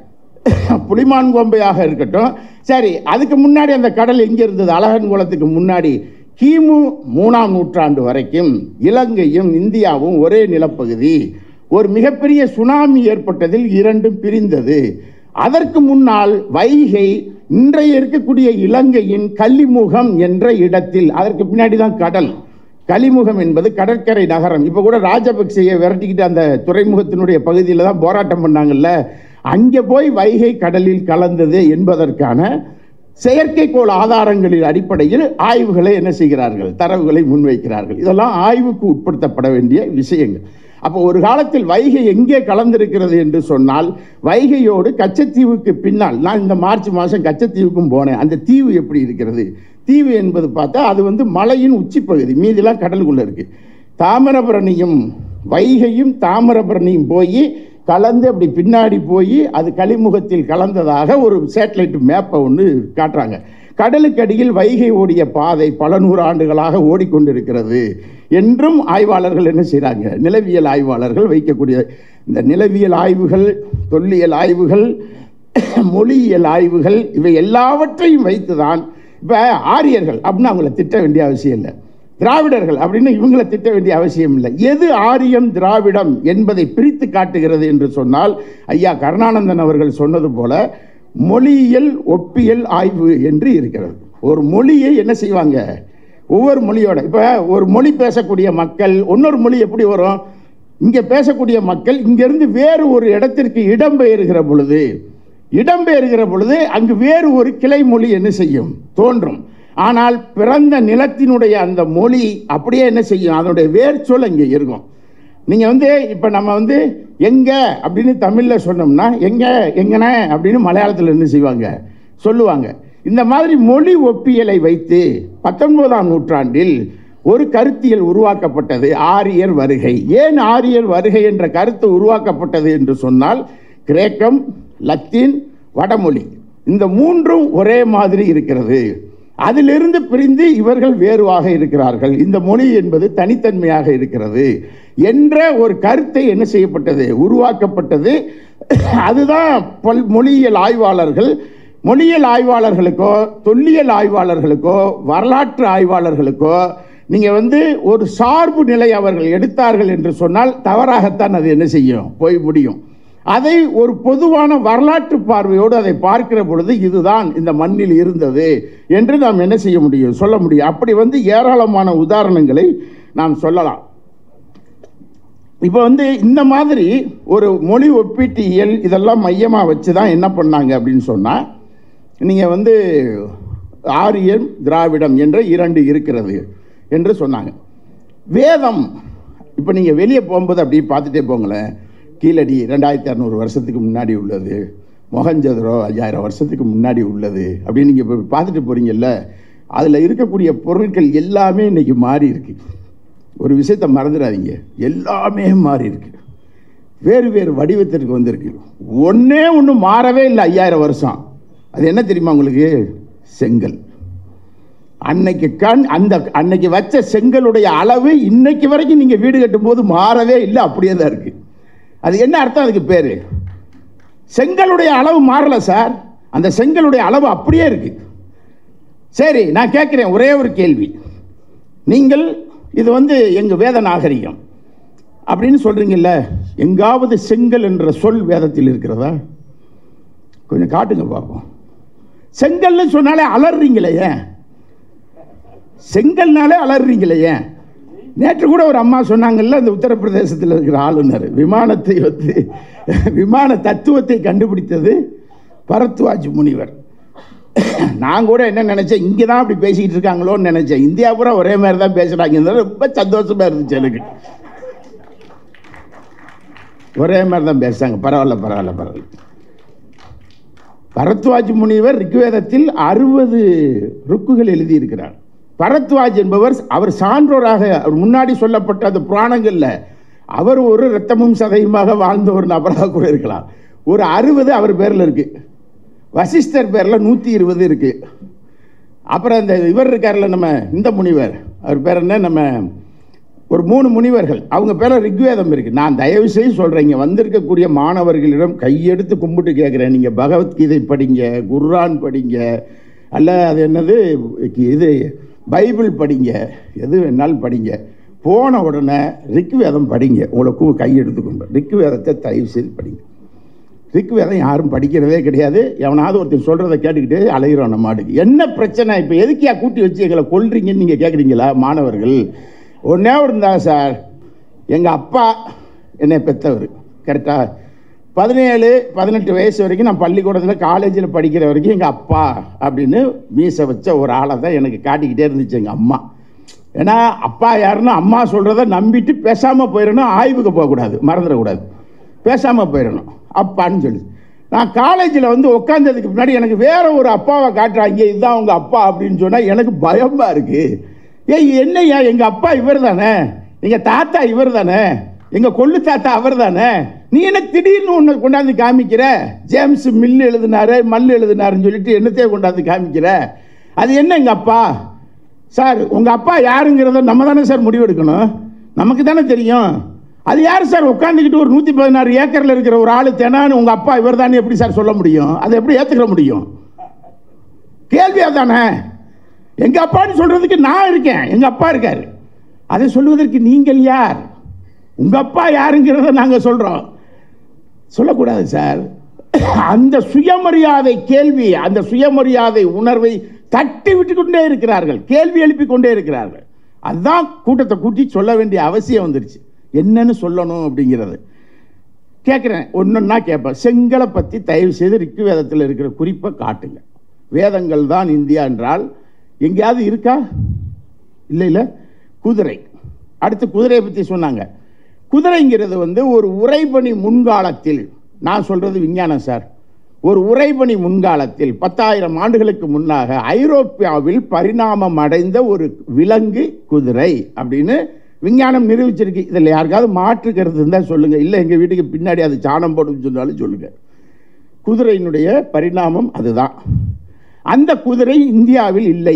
புலிமான் கோம்பையாக இருக்கட்டும் சரி அதுக்கு முன்னாடி அந்த கடல் எங்கே இருந்தது அழகன் குளத்துக்கு முன்னாடி கிமு மூணாம் நூற்றாண்டு வரைக்கும் இலங்கையும் இந்தியாவும் ஒரே நிலப்பகுதி ஒரு மிகப்பெரிய சுனாமி ஏற்பட்டதில் இரண்டும் பிரிந்தது அதற்கு முன்னால் வைகை இன்றைய இருக்கக்கூடிய இலங்கையின் கள்ளிமுகம் என்ற இடத்தில் அதற்கு பின்னாடி தான் கடல் கலிமுகம் என்பது கடற்கரை நகரம் இப்போ கூட ராஜபக்சேயை விரட்டிக்கிட்டு அந்த துறைமுகத்தினுடைய பகுதியில் தான் போராட்டம் பண்ணாங்கல்ல அங்கே போய் வைகை கடலில் கலந்தது என்பதற்கான செயற்கைக்கோள் ஆதாரங்களின் அடிப்படையில் ஆய்வுகளை என்ன செய்கிறார்கள் தரவுகளை முன்வைக்கிறார்கள் இதெல்லாம் ஆய்வுக்கு உட்படுத்தப்பட வேண்டிய விஷயங்கள் அப்போ ஒரு காலத்தில் வைகை எங்கே கலந்திருக்கிறது என்று சொன்னால் வைகையோடு கச்சத்தீவுக்கு பின்னால் நான் இந்த மார்ச் மாதம் கச்சத்தீவுக்கும் போனேன் அந்த தீவு எப்படி இருக்கிறது தீவு என்பது பார்த்தா அது வந்து மலையின் உச்சிப்பகுதி மீதிலாம் கடலுக்குள்ளே இருக்குது தாமிரபரணியும் வைகையும் தாமிரபரணியும் போய் கலந்து அப்படி பின்னாடி போய் அது கலிமுகத்தில் கலந்ததாக ஒரு சேட்டலைட் மேப்பை ஒன்று காட்டுறாங்க கடலுக்கடியில் வைகை ஓடிய பாதை பல நூறு ஆண்டுகளாக ஓடிக்கொண்டிருக்கிறது என்றும் ஆய்வாளர்கள் என்ன செய்கிறாங்க நிலவியல் ஆய்வாளர்கள் வைக்கக்கூடிய இந்த நிலவியல் ஆய்வுகள் தொல்லியல் ஆய்வுகள் மொழியியல் ஆய்வுகள் இவை எல்லாவற்றையும் வைத்து தான் இப்போ ஆரியர்கள் அப்படின்னு அவங்கள திட்ட வேண்டிய அவசியம் இல்லை திராவிடர்கள் அப்படின்னு இவங்களை திட்ட வேண்டிய அவசியம் இல்லை எது ஆரியம் திராவிடம் என்பதை பிரித்து காட்டுகிறது என்று சொன்னால் ஐயா கருணானந்தன் அவர்கள் சொன்னது போல மொழியியல் ஒப்பியல் ஆய்வு என்று இருக்கிறது ஒரு மொழியை என்ன செய்வாங்க ஒவ்வொரு மொழியோட இப்போ ஒரு மொழி பேசக்கூடிய மக்கள் இன்னொரு மொழி எப்படி வரும் இங்கே பேசக்கூடிய மக்கள் இங்கிருந்து வேறு ஒரு இடத்திற்கு இடம்பெயர்கிற பொழுது இடம்பெயர்கிற பொழுது அங்கு வேறு ஒரு கிளை மொழி என்ன செய்யும் தோன்றும் ஆனால் பிறந்த நிலத்தினுடைய அந்த மொழி அப்படியே என்ன செய்யும் அதனுடைய வேர் சொல் அங்கே இருக்கும் நீங்கள் வந்து இப்போ நம்ம வந்து எங்கே அப்படின்னு தமிழில் சொன்னோம்னா எங்கே எங்கன அப்படின்னு மலையாளத்தில் என்ன செய்வாங்க சொல்லுவாங்க இந்த மாதிரி மொழி ஒப்பியலை வைத்து பத்தொன்பதாம் நூற்றாண்டில் ஒரு கருத்தியல் உருவாக்கப்பட்டது ஆரியர் வருகை ஏன் ஆரியர் வருகை என்ற கருத்து உருவாக்கப்பட்டது என்று சொன்னால் கிரேக்கம் லத்தீன் வடமொழி இந்த மூன்றும் ஒரே மாதிரி இருக்கிறது அதிலிருந்து பிரிந்து இவர்கள் வேறுவாக இருக்கிறார்கள் இந்த மொழி என்பது தனித்தன்மையாக இருக்கிறது என்ற ஒரு கருத்தை என்ன செய்யப்பட்டது உருவாக்கப்பட்டது அதுதான் பல் மொழியியல் ஆய்வாளர்கள் மொழியியல் ஆய்வாளர்களுக்கோ தொல்லியல் ஆய்வாளர்களுக்கோ வரலாற்று ஆய்வாளர்களுக்கோ நீங்கள் வந்து ஒரு சார்பு நிலை அவர்கள் எடுத்தார்கள் என்று சொன்னால் தவறாகத்தான் அது என்ன செய்யும் போய் முடியும் அதை ஒரு பொதுவான வரலாற்று பார்வையோடு அதை பார்க்கிற பொழுது இதுதான் இந்த மண்ணில் இருந்தது என்று நாம் என்ன செய்ய முடியும் சொல்ல முடியும் அப்படி வந்து ஏராளமான உதாரணங்களை நாம் சொல்லலாம் இப்போ வந்து இந்த மாதிரி ஒரு மொழி ஒப்பீட்டியல் இதெல்லாம் மையமாக வச்சு தான் என்ன பண்ணாங்க அப்படின்னு சொன்னால் நீங்கள் வந்து ஆரியம் திராவிடம் என்ற இரண்டு இருக்கிறது என்று சொன்னாங்க வேதம் இப்போ நீங்கள் வெளியே போகும்போது அப்படியே பார்த்துட்டே போங்களேன் கீழடி ரெண்டாயிரத்தி அறநூறு வருஷத்துக்கு முன்னாடி உள்ளது மொகஞ்சதுரோ ஐயாயிரம் வருஷத்துக்கு முன்னாடி உள்ளது அப்படின்னு நீங்கள் இப்போ பார்த்துட்டு போகிறீங்கல்ல அதில் இருக்கக்கூடிய பொருட்கள் எல்லாமே இன்னைக்கு மாறி இருக்கு ஒரு விஷயத்தை மறந்துடாதீங்க எல்லாமே மாறி இருக்கு வேறு வேறு வடிவத்திற்கு வந்திருக்கு ஒண்ணே ஒன்று மாறவே இல்லை ஐயாயிரம் வருஷம் அது என்ன தெரியுமா உங்களுக்கு செங்கல் அன்னைக்கு கண் அந்த அன்னைக்கு வச்ச செங்கலுடைய அளவு இன்னைக்கு வரைக்கும் நீங்க வீடு கட்டும்போது மாறவே இல்லை அப்படியே தான் இருக்கு அது என்ன அர்த்தம் அதுக்கு பேரு செங்கலுடைய அளவு மாறல சார் அந்த செங்கலுடைய அளவு அப்படியே இருக்கு சரி நான் கேட்கிறேன் ஒரே ஒரு கேள்வி நீங்கள் இது வந்து எங்க வேத நாகரிகம் அப்படின்னு சொல்றீங்கல்ல எங்காவது செங்கல் என்ற சொல் வேதத்தில் இருக்கிறதா கொஞ்சம் காட்டுங்க பார்ப்போம் செங்கல்னு சொன்னாலே அலறீங்களே ஏன் செங்கல்னாலே அலறீங்களே ஏன் நேற்று கூட ஒரு அம்மா சொன்னாங்கல்ல இந்த உத்தரப்பிரதேசத்தில் இருக்கிற ஆளுநர் விமானத்தை வந்து விமான தத்துவத்தை கண்டுபிடித்தது பரத்வாஜ் முனிவர் நான் கூட என்ன நினைச்சேன் இங்கே தான் அப்படி பேசிக்கிட்டு இருக்காங்களோன்னு நினைச்சேன் இந்தியா பூரா ஒரே மாதிரி தான் பேசுறாங்க ரொம்ப சந்தோஷமா இருந்துச்சு எனக்கு ஒரே மாதிரி தான் பேசுறாங்க பரவாயில்ல பரவாயில்ல பரவாயில்ல பரத்வாஜ் முனிவர் ரிக்வேதத்தில் அறுபது ருக்குகள் எழுதியிருக்கிறார் பரத்வாஜ் என்பவர் அவர் சான்றோராக அவர் முன்னாடி சொல்லப்பட்ட அந்த புராணங்கள்ல அவர் ஒரு ரத்தமும் சதையுமாக வாழ்ந்த ஒரு நபராக கூட இருக்கலாம் ஒரு அறுபது அவர் பேர்ல இருக்கு வசிஷ்டர் பேர்ல நூத்தி இருபது இருக்கு அப்புறம் இந்த இவர் இருக்கார்ல நம்ம இந்த முனிவர் அவர் பேர் என்ன நம்ம ஒரு மூணு முனிவர்கள் அவங்க பேர ரிக்வேதம் இருக்கு நான் தயவு செய்து சொல்றேன் இங்க வந்திருக்கக்கூடிய மாணவர்களிடம் கையெடுத்து கும்பிட்டு கேட்குறேன் நீங்க பகவத்கீதை படிங்க குர்ஆன் படிங்க அல்ல அது என்னது இது பைபிள் படிங்க எது வேணாலும் படிங்க போன உடனே ரிக்வேதம் படிங்க உங்களுக்கு கையெடுத்து கும்பிடு ரிக்வேதத்தை தயவு செய்து படிங்க ரிக்வேதம் யாரும் படிக்கிறதே கிடையாது எவனாவது ஒருத்தர் சொல்கிறத கேட்டுக்கிட்டு அலைகிறோம் நம்ம மாட்டுக்கு என்ன பிரச்சனை இப்போ எதுக்கியா கூட்டி வச்சு எங்களை கொல்றீங்கன்னு நீங்கள் கேட்குறீங்களா மாணவர்கள் ஒன்றே ஒரு இருந்தா சார் எங்கள் அப்பா என்னை பெற்றவர் கரெக்டாக பதினேழு பதினெட்டு வயசு வரைக்கும் நான் பள்ளிக்கூடத்தில் காலேஜில் படிக்கிற வரைக்கும் எங்கள் அப்பா அப்படின்னு மீசை வச்ச ஒரு ஆளை தான் எனக்கு காட்டிக்கிட்டே இருந்துச்சு எங்கள் அம்மா ஏன்னா அப்பா யாருன்னா அம்மா சொல்கிறத நம்பிட்டு பேசாமல் போயிடணும் ஆய்வுக்கு போகக்கூடாது மறந்துடக்கூடாது பேசாமல் போயிடணும் அப்பான்னு சொல்லி நான் காலேஜில் வந்து உட்காந்ததுக்கு முன்னாடி எனக்கு வேற ஒரு அப்பாவை காட்டுறாங்க இதுதான் உங்கள் அப்பா அப்படின்னு சொன்னால் எனக்கு பயமாக இருக்கு ஏய் என்னய்யா எங்கள் அப்பா இவர் தானே எங்கள் தாத்தா இவர் தானே எங்கள் கொள்ளு தாத்தா அவர் தானே நீ என்ன திடீர்னு ஒன்று கொண்டாந்து காமிக்கிற ஜேம்ஸ் மில் எழுதினாரு மல் எழுதினாருன்னு சொல்லிட்டு என்னத்தையே கொண்டாந்து காமிக்கிற அது என்ன எங்கள் அப்பா சார் உங்கள் அப்பா யாருங்கிறத நம்ம தானே சார் முடிவெடுக்கணும் நமக்கு தானே தெரியும் அது யார் சார் உட்காந்துக்கிட்டு ஒரு நூற்றி பதினாறு ஏக்கரில் இருக்கிற ஒரு ஆளு தெனான்னு உங்கள் அப்பா இவர் தானே எப்படி சார் சொல்ல முடியும் அதை எப்படி ஏற்றுக்கிற முடியும் கேள்வி அதானே எங்க அப்பான்னு சொல்றதுக்கு நான் இருக்கேன் எங்க அப்பா இருக்காரு அதை சொல்லுவதற்கு நீங்கள் யார் உங்க அப்பா யாருங்கிறத நாங்க சொல்றோம் சொல்லக்கூடாது சார் அந்த சுயமரியாதை கேள்வி அந்த சுயமரியாதை உணர்வை தட்டி விட்டு கொண்டே இருக்கிறார்கள் கேள்வி எழுப்பி கொண்டே இருக்கிறார்கள் அதுதான் கூட்டத்தை கூட்டி சொல்ல வேண்டிய அவசியம் வந்துருச்சு என்னன்னு சொல்லணும் அப்படிங்கிறது கேட்குறேன் ஒன்றுன்னா கேட்பேன் செங்கலை பற்றி தயவு செய்து ரிக்கு வேதத்தில் இருக்கிற குறிப்பை காட்டுங்க வேதங்கள் தான் இந்தியா என்றால் எங்கேயாவது இருக்கா இல்லை இல்லை குதிரை அடுத்து குதிரையை பற்றி சொன்னாங்க குதிரைங்கிறது வந்து ஒரு உறைபனி முன்காலத்தில் நான் சொல்றது விஞ்ஞானம் சார் ஒரு உறைபனி முன்காலத்தில் பத்தாயிரம் ஆண்டுகளுக்கு முன்னாக ஐரோப்பியாவில் பரிணாமம் அடைந்த ஒரு விலங்கு குதிரை அப்படின்னு விஞ்ஞானம் நிரூபிச்சிருக்கு இதில் யாருக்காவது மாற்று கருத்து இருந்தால் சொல்லுங்க இல்லை எங்கள் வீட்டுக்கு பின்னாடி அது சாணம் போடும் சொன்னாலும் சொல்லுங்க குதிரையினுடைய பரிணாமம் அதுதான் அந்த குதிரை இந்தியாவில் இல்லை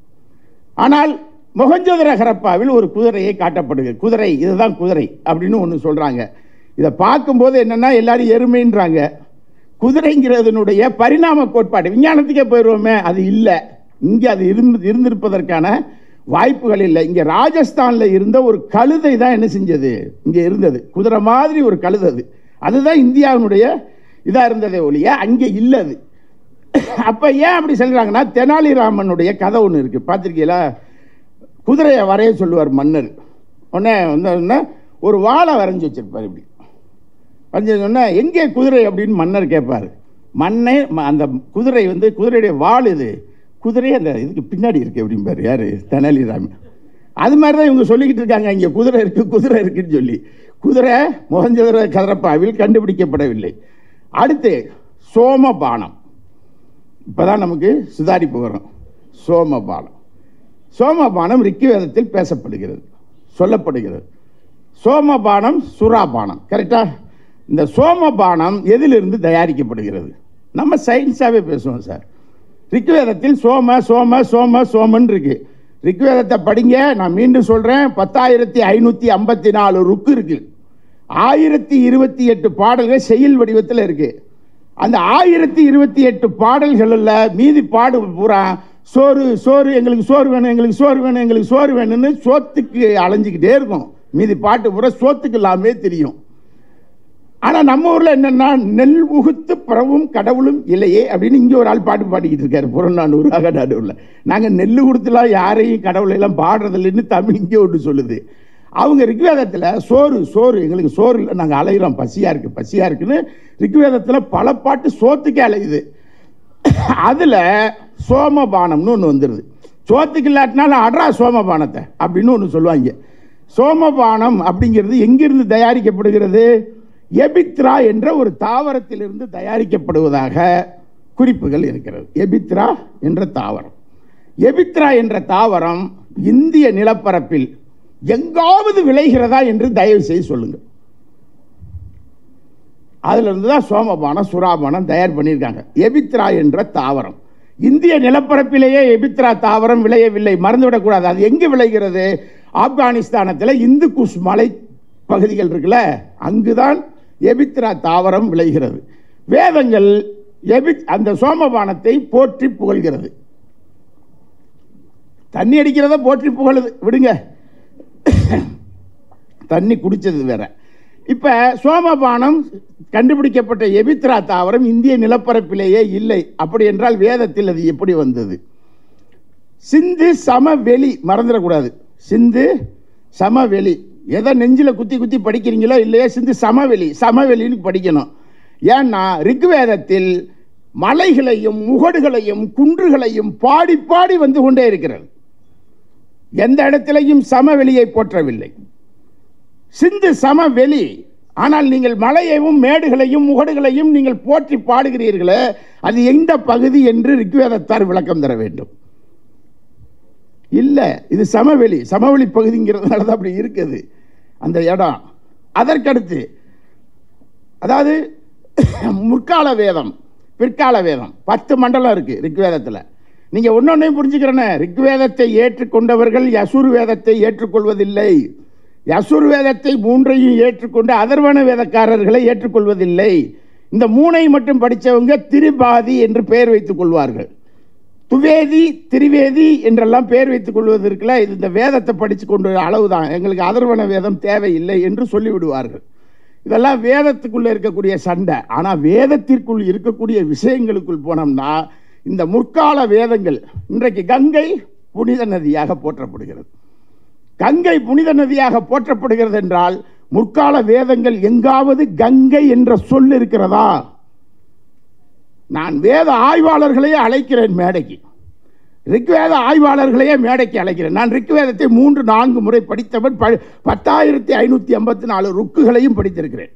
ஆனால் மொஹஞ்சோதர ஹரப்பாவில் ஒரு குதிரையை காட்டப்படுது குதிரை இதுதான் குதிரை அப்படின்னு ஒன்று சொல்றாங்க இதை பார்க்கும்போது என்னன்னா எல்லாரும் எருமைன்றாங்க குதிரைங்கிறதுனுடைய பரிணாம கோட்பாடு விஞ்ஞானத்துக்கே போயிடுவோமே அது இல்லை இங்கே அது இருந்து இருந்திருப்பதற்கான வாய்ப்புகள் இல்லை இங்கே ராஜஸ்தானில் இருந்த ஒரு கழுதை தான் என்ன செஞ்சது இங்கே இருந்தது குதிரை மாதிரி ஒரு கழுதை அது அதுதான் இந்தியாவினுடைய இதாக இருந்ததே ஒழிய அங்கே இல்லை அது அப்போ ஏன் அப்படி சொல்கிறாங்கன்னா தெனாலிராமனுடைய கதை ஒன்று இருக்குது பார்த்துருக்கீங்களா குதிரையை வரைய சொல்லுவார் மன்னர் உடனே வந்து உடனே ஒரு வாழை வரைஞ்சி வச்சிருப்பார் இப்படி வரைஞ்சி சொன்னா எங்கே குதிரை அப்படின்னு மன்னர் கேட்பார் மண்ணே ம- அந்த குதிரை வந்து குதிரையுடைய வாள் இது குதிரை அந்த இதுக்கு பின்னாடி இருக்கு அப்படிம்பாரு யாரு தெனாலிராமன் அது மாதிரி தான் இவங்க சொல்லிக்கிட்டு இருக்காங்க இங்கே குதிரை இருக்கு குதிரை இருக்குன்னு சொல்லி குதிரை முகஞ்சதுர கதரப்பாவில் கண்டுபிடிக்கப்படவில்லை அடுத்து சோமபானம் இப்பதான் நமக்கு சுதாரிப்பு வரும் சோமபானம் சோமபானம் ரிக்குவேதத்தில் பேசப்படுகிறது சொல்லப்படுகிறது சோமபானம் சுறாபானம் கரெக்டா இந்த சோமபானம் எதிலிருந்து தயாரிக்கப்படுகிறது நம்ம சயின்ஸாகவே பேசுவோம் சார் ரிக்வேதத்தில் சோம சோம சோம சோமன் இருக்கு ரிக்வேதத்தை படிங்க நான் மீண்டும் சொல்றேன் பத்தாயிரத்தி ஐநூத்தி ஐம்பத்தி நாலு ருக்கு இருக்கு ஆயிரத்தி இருபத்தி எட்டு பாடல்கள் செயல் வடிவத்தில் இருக்கு அந்த ஆயிரத்தி இருபத்தி எட்டு பாடல்களில் மீதி பாடு பூரா சோறு சோறு எங்களுக்கு சோறு வேணும் எங்களுக்கு சோறு வேணும் எங்களுக்கு சோறு வேணும்னு சோத்துக்கு அலைஞ்சிக்கிட்டே இருக்கும் மீதி பாட்டு பூரா சோத்துக்கு இல்லாமே தெரியும் ஆனா நம்ம ஊர்ல என்னன்னா நெல் உகுத்து பிறவும் கடவுளும் இல்லையே அப்படின்னு இங்க ஒரு ஆள் பாட்டு பாடிக்கிட்டு இருக்காரு புறநானூறு அகநானூர்ல நாங்க நெல் கொடுத்துலாம் யாரையும் கடவுளை எல்லாம் பாடுறதில்லைன்னு தமிழ் இங்கே ஒன்று சொல்லுது அவங்க ரிக்வேதத்தில் சோறு சோறு எங்களுக்கு சோறு இல்லை நாங்கள் அலைகிறோம் பசியாக இருக்குது பசியாக இருக்குன்னு ரிக்வேதத்தில் பல பாட்டு சோத்துக்கே அலையுது அதில் சோமபானம்னு ஒன்று வந்துடுது சோத்துக்கு இல்லாட்டினாலும் அட்ரா சோமபானத்தை அப்படின்னு ஒன்று சொல்லுவாங்க சோமபானம் அப்படிங்கிறது எங்கிருந்து தயாரிக்கப்படுகிறது எபித்ரா என்ற ஒரு தாவரத்திலிருந்து தயாரிக்கப்படுவதாக குறிப்புகள் இருக்கிறது எபித்ரா என்ற தாவரம் எபித்ரா என்ற தாவரம் இந்திய நிலப்பரப்பில் எங்காவது விளைகிறதா என்று தயவு செய்து சொல்லுங்க அதுல இருந்து தான் சோமபானம் சுறாபானம் தயார் பண்ணியிருக்காங்க எபித்ரா என்ற தாவரம் இந்திய நிலப்பரப்பிலேயே எபித்ரா தாவரம் விளையவில்லை மறந்துவிடக்கூடாது அது எங்கு விளைகிறது ஆப்கானிஸ்தானத்தில் இந்து குஷ் மலை பகுதிகள் இருக்குல்ல அங்குதான் எபித்ரா தாவரம் விளைகிறது வேதங்கள் எபித் அந்த சோமபானத்தை போற்றி புகழ்கிறது தண்ணி அடிக்கிறத போற்றி புகழுது விடுங்க தண்ணி குடிச்சது வேற இப்ப சோமபானம் கண்டுபிடிக்கப்பட்ட எபித்ரா தாவரம் இந்திய நிலப்பரப்பிலேயே இல்லை அப்படி என்றால் வேதத்தில் அது எப்படி வந்தது சிந்து சமவெளி மறந்துடக்கூடாது சிந்து சமவெளி எதை நெஞ்சில குத்தி குத்தி படிக்கிறீங்களோ இல்லையோ சிந்து சமவெளி சமவெளின்னு படிக்கணும் ஏன்னா ரிக்வேதத்தில் மலைகளையும் முகடுகளையும் குன்றுகளையும் பாடி பாடி வந்து கொண்டே இருக்கிறது எந்த இடத்திலையும் சமவெளியை போற்றவில்லை சிந்து சமவெளி ஆனால் நீங்கள் மலையையும் மேடுகளையும் முகடுகளையும் நீங்கள் போற்றி பாடுகிறீர்களே அது எந்த பகுதி என்று ரிக்வேதத்தார் விளக்கம் தர வேண்டும் இல்லை இது சமவெளி சமவெளி பகுதிங்கிறதுனால தான் அப்படி இருக்குது அந்த இடம் அதற்கடுத்து அதாவது முற்கால வேதம் பிற்கால வேதம் பத்து மண்டலம் இருக்கு ரிக்வேதத்தில் நீங்க ஒன்னொன்னையும் புரிஞ்சுக்கிறேன்னு ரிக்வேதத்தை ஏற்றுக்கொண்டவர்கள் யசுர் வேதத்தை ஏற்றுக்கொள்வதில்லை யசுர் வேதத்தை மூன்றையும் ஏற்றுக்கொண்டு அதர்வன வேதக்காரர்களை ஏற்றுக்கொள்வதில்லை இந்த மூனை மட்டும் படித்தவங்க திரிபாதி என்று பெயர் வைத்துக் கொள்வார்கள் துவேதி திரிவேதி என்றெல்லாம் பெயர் வைத்துக் கொள்வது இருக்குல்ல இது இந்த வேதத்தை படித்து கொண்டு அளவுதான் எங்களுக்கு அதர்வன வேதம் தேவையில்லை என்று சொல்லிவிடுவார்கள் இதெல்லாம் வேதத்துக்குள்ள இருக்கக்கூடிய சண்டை ஆனா வேதத்திற்குள் இருக்கக்கூடிய விஷயங்களுக்குள் போனோம்னா இந்த முற்கால வேதங்கள் இன்றைக்கு கங்கை புனித நதியாக போற்றப்படுகிறது கங்கை புனித நதியாக போற்றப்படுகிறது என்றால் முற்கால வேதங்கள் எங்காவது கங்கை என்ற சொல் இருக்கிறதா நான் வேத ஆய்வாளர்களையே அழைக்கிறேன் மேடைக்கு ரிக்வேத ஆய்வாளர்களையே மேடைக்கு அழைக்கிறேன் நான் ரிக்வேதத்தை மூன்று நான்கு முறை படித்தவன் ப- பத்தாயிரத்தி ஐநூற்றி ஐம்பத்தி நாலு ருக்குகளையும் படித்திருக்கிறேன்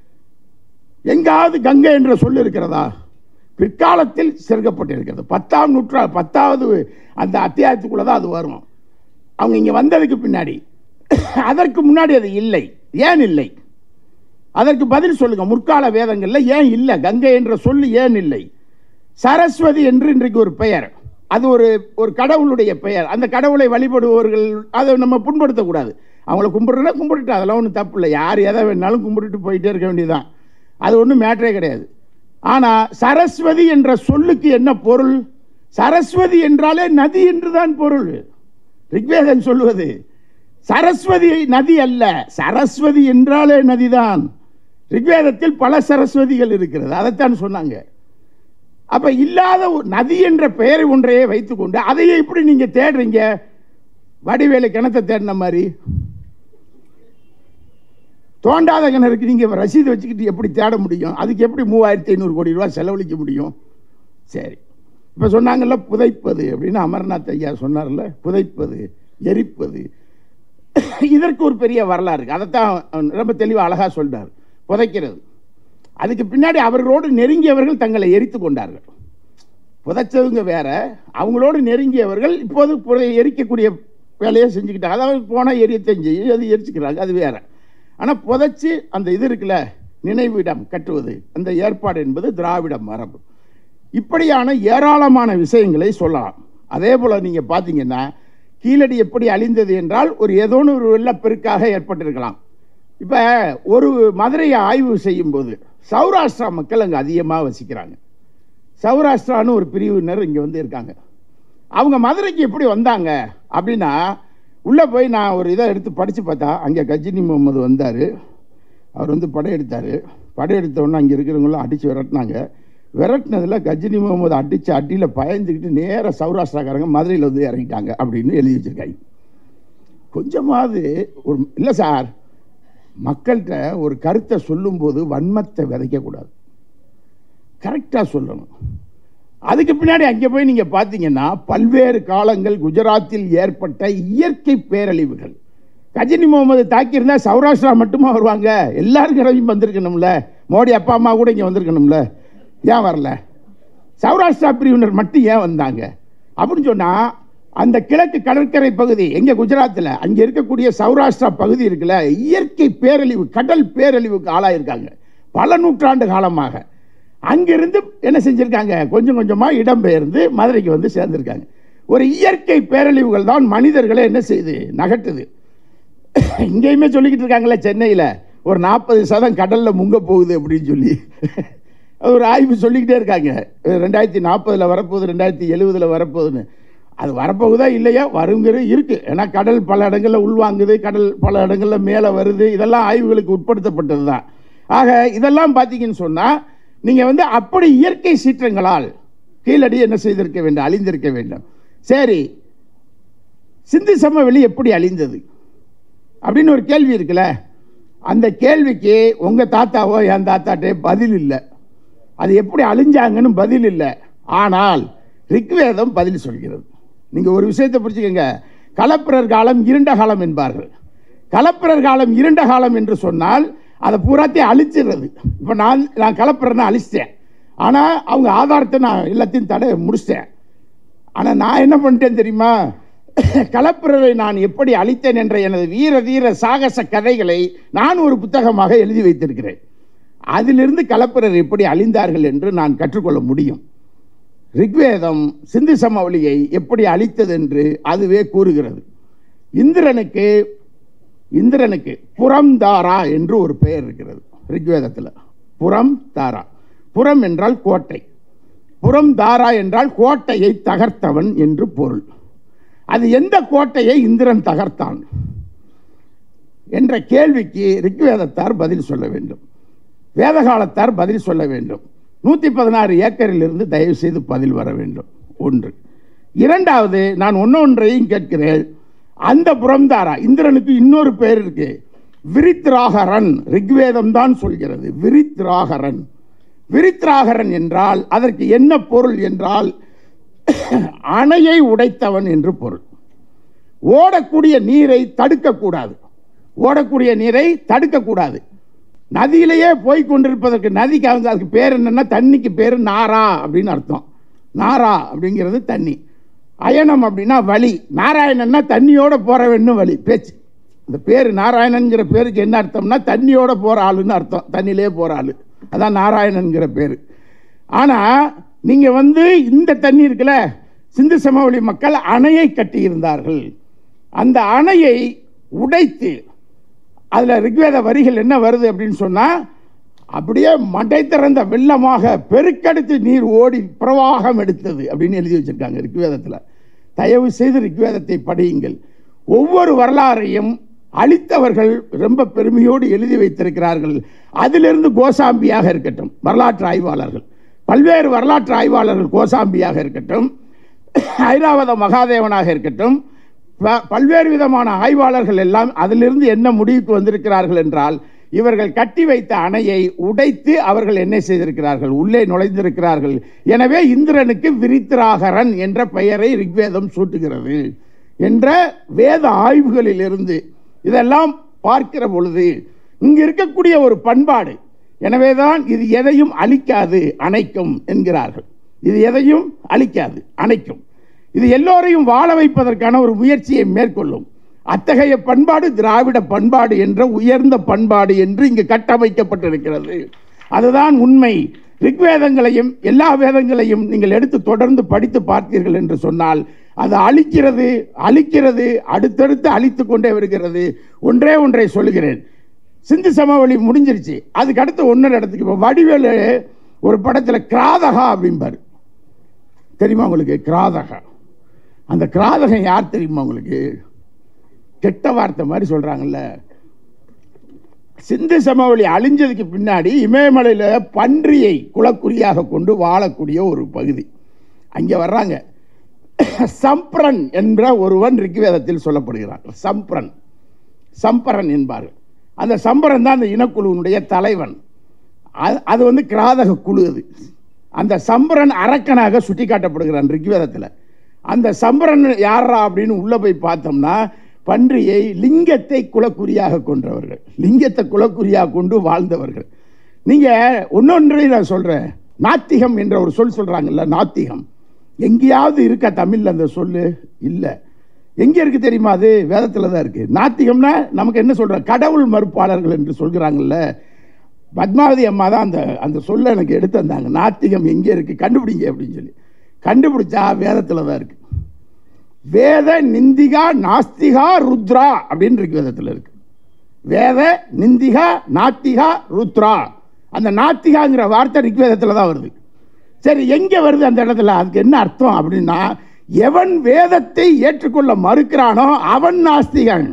எங்காவது கங்கை என்ற சொல் இருக்கிறதா பிற்காலத்தில் செருகப்பட்டிருக்கிறது பத்தாம் நூற்றா பத்தாவது அந்த அத்தியாயத்துக்குள்ள தான் அது வரும் அவங்க இங்கே வந்ததுக்கு பின்னாடி அதற்கு முன்னாடி அது இல்லை ஏன் இல்லை அதற்கு பதில் சொல்லுங்க முற்கால வேதங்கள்ல ஏன் இல்லை கங்கை என்ற சொல்லு ஏன் இல்லை சரஸ்வதி என்று இன்றைக்கு ஒரு பெயர் அது ஒரு ஒரு கடவுளுடைய பெயர் அந்த கடவுளை வழிபடுபவர்கள் அதை நம்ம புண்படுத்தக்கூடாது அவங்கள கும்பிடுறா கும்பிட்டுட்டு அதெல்லாம் ஒன்றும் தப்பு இல்லை யார் எதை வேணாலும் கும்பிட்டுட்டு போயிட்டே இருக்க வேண்டியதுதான் அது ஒன்றும் மேட்டரே கிடையாது ஆனால் சரஸ்வதி என்ற சொல்லுக்கு என்ன பொருள் சரஸ்வதி என்றாலே நதி என்றுதான் பொருள் ரிக்வேதன் சொல்லுவது சரஸ்வதி நதி அல்ல சரஸ்வதி என்றாலே நதிதான் ரிக்வேதத்தில் பல சரஸ்வதிகள் இருக்கிறது அதைத்தான் சொன்னாங்க அப்ப இல்லாத ஒரு நதி என்ற பெயரை ஒன்றையே வைத்துக்கொண்டு அதையே எப்படி நீங்க தேடுறீங்க வடிவேலு கிணத்தை தேடின மாதிரி தோண்டாத கிணறுக்கு நீங்க ரசீது வச்சுக்கிட்டு எப்படி தேட முடியும் அதுக்கு எப்படி மூவாயிரத்தி ஐநூறு கோடி ரூபாய் செலவழிக்க முடியும் சரி இப்போ சொன்னாங்கல்ல புதைப்பது அப்படின்னு அமர்நாத் ஐயா சொன்னார்ல புதைப்பது எரிப்பது இதற்கு ஒரு பெரிய வரலாறு இருக்கு அதைத்தான் ரொம்ப தெளிவாக அழகா சொல்றார் புதைக்கிறது அதுக்கு பின்னாடி அவர்களோடு நெருங்கியவர்கள் தங்களை எரித்து கொண்டார்கள் புதைச்சவங்க வேற அவங்களோடு நெருங்கியவர்கள் இப்போது புதை எரிக்கக்கூடிய வேலையை செஞ்சுக்கிட்டாங்க அதாவது போனால் எரியத்தையும் செய்யும் அது எரிச்சுக்கிறாங்க அது வேற ஆனால் புதைச்சி அந்த இது இருக்குல்ல நினைவிடம் கட்டுவது அந்த ஏற்பாடு என்பது திராவிட மரபு இப்படியான ஏராளமான விஷயங்களை சொல்லலாம் அதே போல் நீங்கள் பார்த்தீங்கன்னா கீழடி எப்படி அழிந்தது என்றால் ஒரு ஏதோன்னு ஒரு வெள்ளப்பெருக்காக ஏற்பட்டிருக்கலாம் இப்போ ஒரு மதுரையை ஆய்வு செய்யும்போது சௌராஷ்டிரா மக்கள் அங்கே அதிகமாக வசிக்கிறாங்க சௌராஷ்டிரான்னு ஒரு பிரிவினர் இங்கே வந்து இருக்காங்க அவங்க மதுரைக்கு எப்படி வந்தாங்க அப்படின்னா உள்ளே போய் நான் ஒரு இதை எடுத்து படித்து பார்த்தா அங்கே கஜினி முகமது வந்தார் அவர் வந்து படையெடுத்தார் படையெடுத்த உடனே அங்கே இருக்கிறவங்களாம் அடித்து விரட்டினாங்க விரட்டினதில் கஜினி முகமது அடித்து அடியில் பயந்துக்கிட்டு நேராக சௌராஷ்டிராக்காரங்க மதுரையில் வந்து இறங்கிட்டாங்க அப்படின்னு எழுதி வச்சுருக்காங்க கொஞ்சமாவது ஒரு இல்லை சார் மக்கள்கிட்ட ஒரு கருத்தை சொல்லும்போது வன்மத்தை விதைக்கக்கூடாது கரெக்டாக சொல்லணும் அதுக்கு பின்னாடி அங்கே போய் நீங்கள் பார்த்தீங்கன்னா பல்வேறு காலங்கள் குஜராத்தில் ஏற்பட்ட இயற்கை பேரழிவுகள் கஜினி முகமது தாக்கியிருந்தா சௌராஷ்டிரா மட்டுமா வருவாங்க எல்லாரும் கிளம்பி வந்திருக்கணும்ல மோடி அப்பா அம்மா கூட இங்கே வந்திருக்கணும்ல ஏன் வரல சௌராஷ்டிரா பிரிவினர் மட்டும் ஏன் வந்தாங்க அப்படின்னு சொன்னால் அந்த கிழக்கு கடற்கரை பகுதி எங்கே குஜராத்தில் அங்கே இருக்கக்கூடிய சௌராஷ்டிரா பகுதி இருக்குல்ல இயற்கை பேரழிவு கடல் பேரழிவுக்கு ஆளாயிருக்காங்க பல நூற்றாண்டு காலமாக அங்கிருந்து என்ன செஞ்சிருக்காங்க கொஞ்சம் கொஞ்சமாக இடம்பெயர்ந்து மதுரைக்கு வந்து சேர்ந்திருக்காங்க ஒரு இயற்கை பேரழிவுகள் தான் மனிதர்களை என்ன செய்யுது நகட்டுது இங்கேயுமே சொல்லிக்கிட்டு இருக்காங்களே சென்னையில் ஒரு நாற்பது சதம் கடலில் முங்க போகுது அப்படின்னு சொல்லி ஒரு ஆய்வு சொல்லிக்கிட்டே இருக்காங்க ரெண்டாயிரத்தி நாற்பதில் வரப்போகுது ரெண்டாயிரத்தி எழுபதில் வரப்போகுதுன்னு அது வரப்போகுதா இல்லையா வருங்கிறது இருக்குது ஏன்னா கடல் பல இடங்களில் உள்வாங்குது கடல் பல இடங்களில் மேலே வருது இதெல்லாம் ஆய்வுகளுக்கு உட்படுத்தப்பட்டது தான் ஆக இதெல்லாம் பார்த்தீங்கன்னு சொன்னால் நீங்கள் வந்து அப்படி இயற்கை சீற்றங்களால் கீழடி என்ன செய்திருக்க வேண்டும் அழிந்திருக்க வேண்டும் சரி சிந்து சமவெளி எப்படி அழிந்தது அப்படின்னு ஒரு கேள்வி இருக்குல்ல அந்த கேள்விக்கு உங்கள் தாத்தாவோ என் தாத்தாட்டே பதில் இல்லை அது எப்படி அழிஞ்சாங்கன்னு பதில் இல்லை ஆனால் ரிக்வேதம் பதில் சொல்கிறது நீங்கள் ஒரு விஷயத்தை புரிச்சுக்கங்க கலப்பிரர் காலம் இருண்ட காலம் என்பார்கள் கலப்பிரர் காலம் இருண்ட காலம் என்று சொன்னால் அதை பூராத்தையும் அழிச்சிடுறது இப்போ நான் நான் கலப்பிரனை அழிச்சிட்டேன் ஆனால் அவங்க ஆதாரத்தை நான் எல்லாத்தையும் தடை முடிச்சிட்டேன் ஆனால் நான் என்ன பண்ணிட்டேன் தெரியுமா கலப்பிரரை நான் எப்படி அழித்தேன் என்ற எனது வீர தீர சாகச கதைகளை நான் ஒரு புத்தகமாக எழுதி வைத்திருக்கிறேன் அதிலிருந்து கலப்பிரர் எப்படி அழிந்தார்கள் என்று நான் கற்றுக்கொள்ள முடியும் ரிக்வேதம் சிந்து சமவெளியை எப்படி அழித்தது என்று அதுவே கூறுகிறது இந்திரனுக்கு இந்திரனுக்கு புறம் தாரா என்று ஒரு பெயர் இருக்கிறது ரிக்வேதத்தில் புறம் தாரா புறம் என்றால் கோட்டை புறம் தாரா என்றால் கோட்டையை தகர்த்தவன் என்று பொருள் அது எந்த கோட்டையை இந்திரன் தகர்த்தான் என்ற கேள்விக்கு ரிக்வேதத்தார் பதில் சொல்ல வேண்டும் வேதகாலத்தார் பதில் சொல்ல வேண்டும் நூற்றி பதினாறு ஏக்கரிலிருந்து தயவு செய்து பதில் வர வேண்டும் ஒன்று இரண்டாவது நான் ஒன்றொன்றையும் கேட்கிறேன் அந்த புறம்தாரா இந்திரனுக்கு இன்னொரு பெயர் இருக்கு விரித்ராகரன் ரிக்வேதம் தான் சொல்கிறது விரித்ராகரன் விரித்ராகரன் என்றால் அதற்கு என்ன பொருள் என்றால் அணையை உடைத்தவன் என்று பொருள் ஓடக்கூடிய நீரை தடுக்கக்கூடாது ஓடக்கூடிய நீரை தடுக்கக்கூடாது நதியிலேயே போய் கொண்டிருப்பதற்கு நதிக்கு அவங்க அதுக்கு பேர் என்னன்னா தண்ணிக்கு பேர் நாரா அப்படின்னு அர்த்தம் நாரா அப்படிங்கிறது தண்ணி அயனம் அப்படின்னா வழி நாராயணன்னா தண்ணியோட போறவன்னு வழி பேச்சு இந்த பேர் நாராயணன்கிற பேருக்கு என்ன அர்த்தம்னா தண்ணியோட போகிற ஆளுன்னு அர்த்தம் தண்ணியிலே போகிற ஆளு அதான் நாராயணன்கிற பேர் ஆனால் நீங்கள் வந்து இந்த தண்ணி இருக்குல்ல சிந்து சமவெளி மக்கள் அணையை கட்டியிருந்தார்கள் அந்த அணையை உடைத்து அதில் ரிக்வேத வரிகள் என்ன வருது அப்படின்னு சொன்னால் அப்படியே மடை திறந்த வெள்ளமாக பெருக்கெடுத்து நீர் ஓடி பிரவாகம் எடுத்தது அப்படின்னு எழுதி வச்சிருக்காங்க ரிக்வேதத்தில் தயவு செய்து ரிக்வேதத்தை படியுங்கள் ஒவ்வொரு வரலாறையும் அழித்தவர்கள் ரொம்ப பெருமையோடு எழுதி வைத்திருக்கிறார்கள் அதிலிருந்து கோசாம்பியாக இருக்கட்டும் வரலாற்று ஆய்வாளர்கள் பல்வேறு வரலாற்று ஆய்வாளர்கள் கோசாம்பியாக இருக்கட்டும் ஐராவத மகாதேவனாக இருக்கட்டும் ப- பல்வேறு விதமான ஆய்வாளர்கள் எல்லாம் அதிலிருந்து என்ன முடிவுக்கு வந்திருக்கிறார்கள் என்றால் இவர்கள் கட்டி வைத்த அணையை உடைத்து அவர்கள் என்ன செய்திருக்கிறார்கள் உள்ளே நுழைந்திருக்கிறார்கள் எனவே இந்திரனுக்கு விரித்திராகரன் என்ற பெயரை ரிக்வேதம் சூட்டுகிறது என்ற வேத ஆய்வுகளிலிருந்து இதெல்லாம் பார்க்கிற பொழுது இங்கு இருக்கக்கூடிய ஒரு பண்பாடு எனவேதான் இது எதையும் அழிக்காது அணைக்கும் என்கிறார்கள் இது எதையும் அழிக்காது அணைக்கும் இது எல்லோரையும் வாழ வைப்பதற்கான ஒரு முயற்சியை மேற்கொள்ளும் அத்தகைய பண்பாடு திராவிட பண்பாடு என்ற உயர்ந்த பண்பாடு என்று இங்கு கட்டமைக்கப்பட்டிருக்கிறது அதுதான் உண்மை ரிக்வேதங்களையும் எல்லா வேதங்களையும் நீங்கள் எடுத்து தொடர்ந்து படித்து பார்த்தீர்கள் என்று சொன்னால் அது அழிக்கிறது அழிக்கிறது அடுத்தடுத்து அழித்து கொண்டே வருகிறது ஒன்றே ஒன்றை சொல்கிறேன் சிந்து சமவெளி முடிஞ்சிருச்சு அதுக்கு அடுத்து ஒன்னொரு இடத்துக்கு இப்போ வடிவேலு ஒரு படத்தில் கிராதகா அப்படிம்பாரு தெரியுமா உங்களுக்கு கிராதகா அந்த கிராதகம் யார் தெரியுமா உங்களுக்கு கெட்ட வார்த்தை மாதிரி சொல்றாங்கல்ல சிந்து சமவெளி அழிஞ்சதுக்கு பின்னாடி இமயமலையில் பன்றியை குலக்குறியாக கொண்டு வாழக்கூடிய ஒரு பகுதி அங்கே வர்றாங்க சம்பிரன் என்ற ஒருவன் ரிக்வேதத்தில் சொல்லப்படுகிறான் சம்பிரன் சம்பரன் என்பார்கள் அந்த சம்பரன் தான் அந்த இனக்குழுவினுடைய தலைவன் அது- அது வந்து கிராதக குழு அது அந்த சம்பரன் அரக்கனாக சுட்டி காட்டப்படுகிறான் ரிக்வேதத்தில் அந்த சம்பரன் யாரா அப்படின்னு உள்ள போய் பார்த்தோம்னா பன்றியை லிங்கத்தை குலக்குறியாக கொன்றவர்கள் லிங்கத்தை குலக்குறியாக கொண்டு வாழ்ந்தவர்கள் நீங்க இன்னொன்றை நான் சொல்றேன் நாத்திகம் என்ற ஒரு சொல் சொல்றாங்கல்ல நாத்திகம் எங்கேயாவது இருக்கா தமிழ்ல அந்த சொல்லு இல்லை எங்க இருக்கு தெரியுமா அது வேதத்துல தான் இருக்கு நாத்திகம்னா நமக்கு என்ன சொல்ற கடவுள் மறுப்பாளர்கள் என்று சொல்கிறாங்கல்ல பத்மாவதி அம்மா தான் அந்த அந்த சொல்ல எனக்கு எடுத்து வந்தாங்க நாத்திகம் எங்கே இருக்கு கண்டுபிடிங்க அப்படின்னு சொல்லி கண்டுபிடிச்சா வேதத்துல தான் இருக்கு வேத நிந்திகா நாஸ்திகா ருத்ரா அப்படின்னு இருக்கு வேதத்துல இருக்கு வேத நிந்திகா நாத்திகா ருத்ரா அந்த நாத்திகாங்கிற வார்த்தை ரிக்வேதத்தில் தான் வருது சரி எங்க வருது அந்த இடத்துல அதுக்கு என்ன அர்த்தம் அப்படின்னா எவன் வேதத்தை ஏற்றுக்கொள்ள மறுக்கிறானோ அவன் நாஸ்திகன்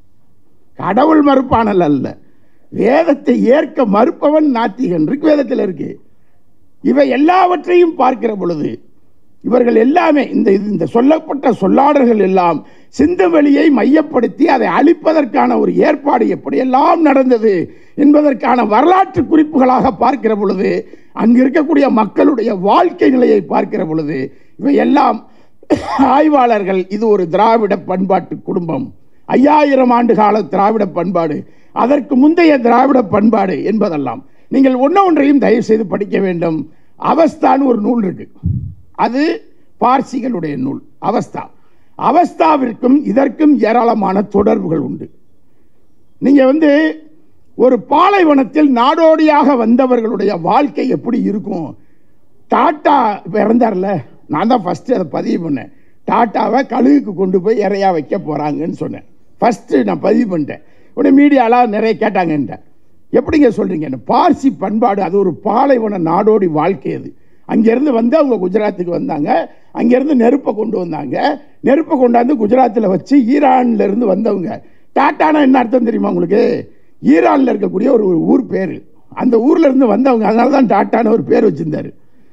கடவுள் மறுப்பானல் அல்ல வேதத்தை ஏற்க மறுப்பவன் நாத்திகன் ரிக்வேதத்தில் இருக்கு இவை எல்லாவற்றையும் பார்க்கிற பொழுது இவர்கள் எல்லாமே இந்த இது- இந்த சொல்லப்பட்ட சொல்லாடல்கள் எல்லாம் சிந்தவெளியை மையப்படுத்தி அதை அழிப்பதற்கான ஒரு ஏற்பாடு எப்படியெல்லாம் நடந்தது என்பதற்கான வரலாற்று குறிப்புகளாக பார்க்கிற பொழுது அங்கு இருக்கக்கூடிய மக்களுடைய வாழ்க்கை நிலையை பார்க்கிற பொழுது இவை எல்லாம் ஆய்வாளர்கள் இது ஒரு திராவிட பண்பாட்டு குடும்பம் ஐயாயிரம் ஆண்டு கால திராவிட பண்பாடு அதற்கு முந்தைய திராவிட பண்பாடு என்பதெல்லாம் நீங்கள் ஒன்று ஒன்றையும் தயவு செய்து படிக்க வேண்டும் அவஸ்தான்னு ஒரு நூல் இருக்கு அது பார்சிகளுடைய நூல் அவஸ்தா அவஸ்தாவிற்கும் இதற்கும் ஏராளமான தொடர்புகள் உண்டு நீங்க வந்து ஒரு பாலைவனத்தில் நாடோடியாக வந்தவர்களுடைய வாழ்க்கை எப்படி இருக்கும் டாட்டா இப்போ இறந்தார்ல நான் தான் ஃபஸ்ட்டு அதை பதிவு பண்ணேன் டாட்டாவை கழுகுக்கு கொண்டு போய் இறையா வைக்க போகிறாங்கன்னு சொன்னேன் ஃபஸ்ட்டு நான் பதிவு பண்ணிட்டேன் உடனே மீடியாலாம் நிறைய கேட்டாங்கன்ட்டேன் எப்படிங்க சொல்கிறீங்க பார்சி பண்பாடு அது ஒரு பாலைவன நாடோடி வாழ்க்கை அது அங்கேருந்து வந்து அவங்க குஜராத்துக்கு வந்தாங்க அங்கேருந்து நெருப்பை கொண்டு வந்தாங்க நெருப்பை கொண்டாந்து குஜராத்தில் வச்சு ஈரான்ல இருந்து வந்தவங்க டாட்டானா என்ன அர்த்தம் தெரியுமா உங்களுக்கு ஈரானில் இருக்கக்கூடிய ஒரு ஊர் பேர் அந்த ஊர்ல இருந்து வந்தவங்க அதனால தான் டாட்டான்னு ஒரு பேர் வச்சிருந்தாரு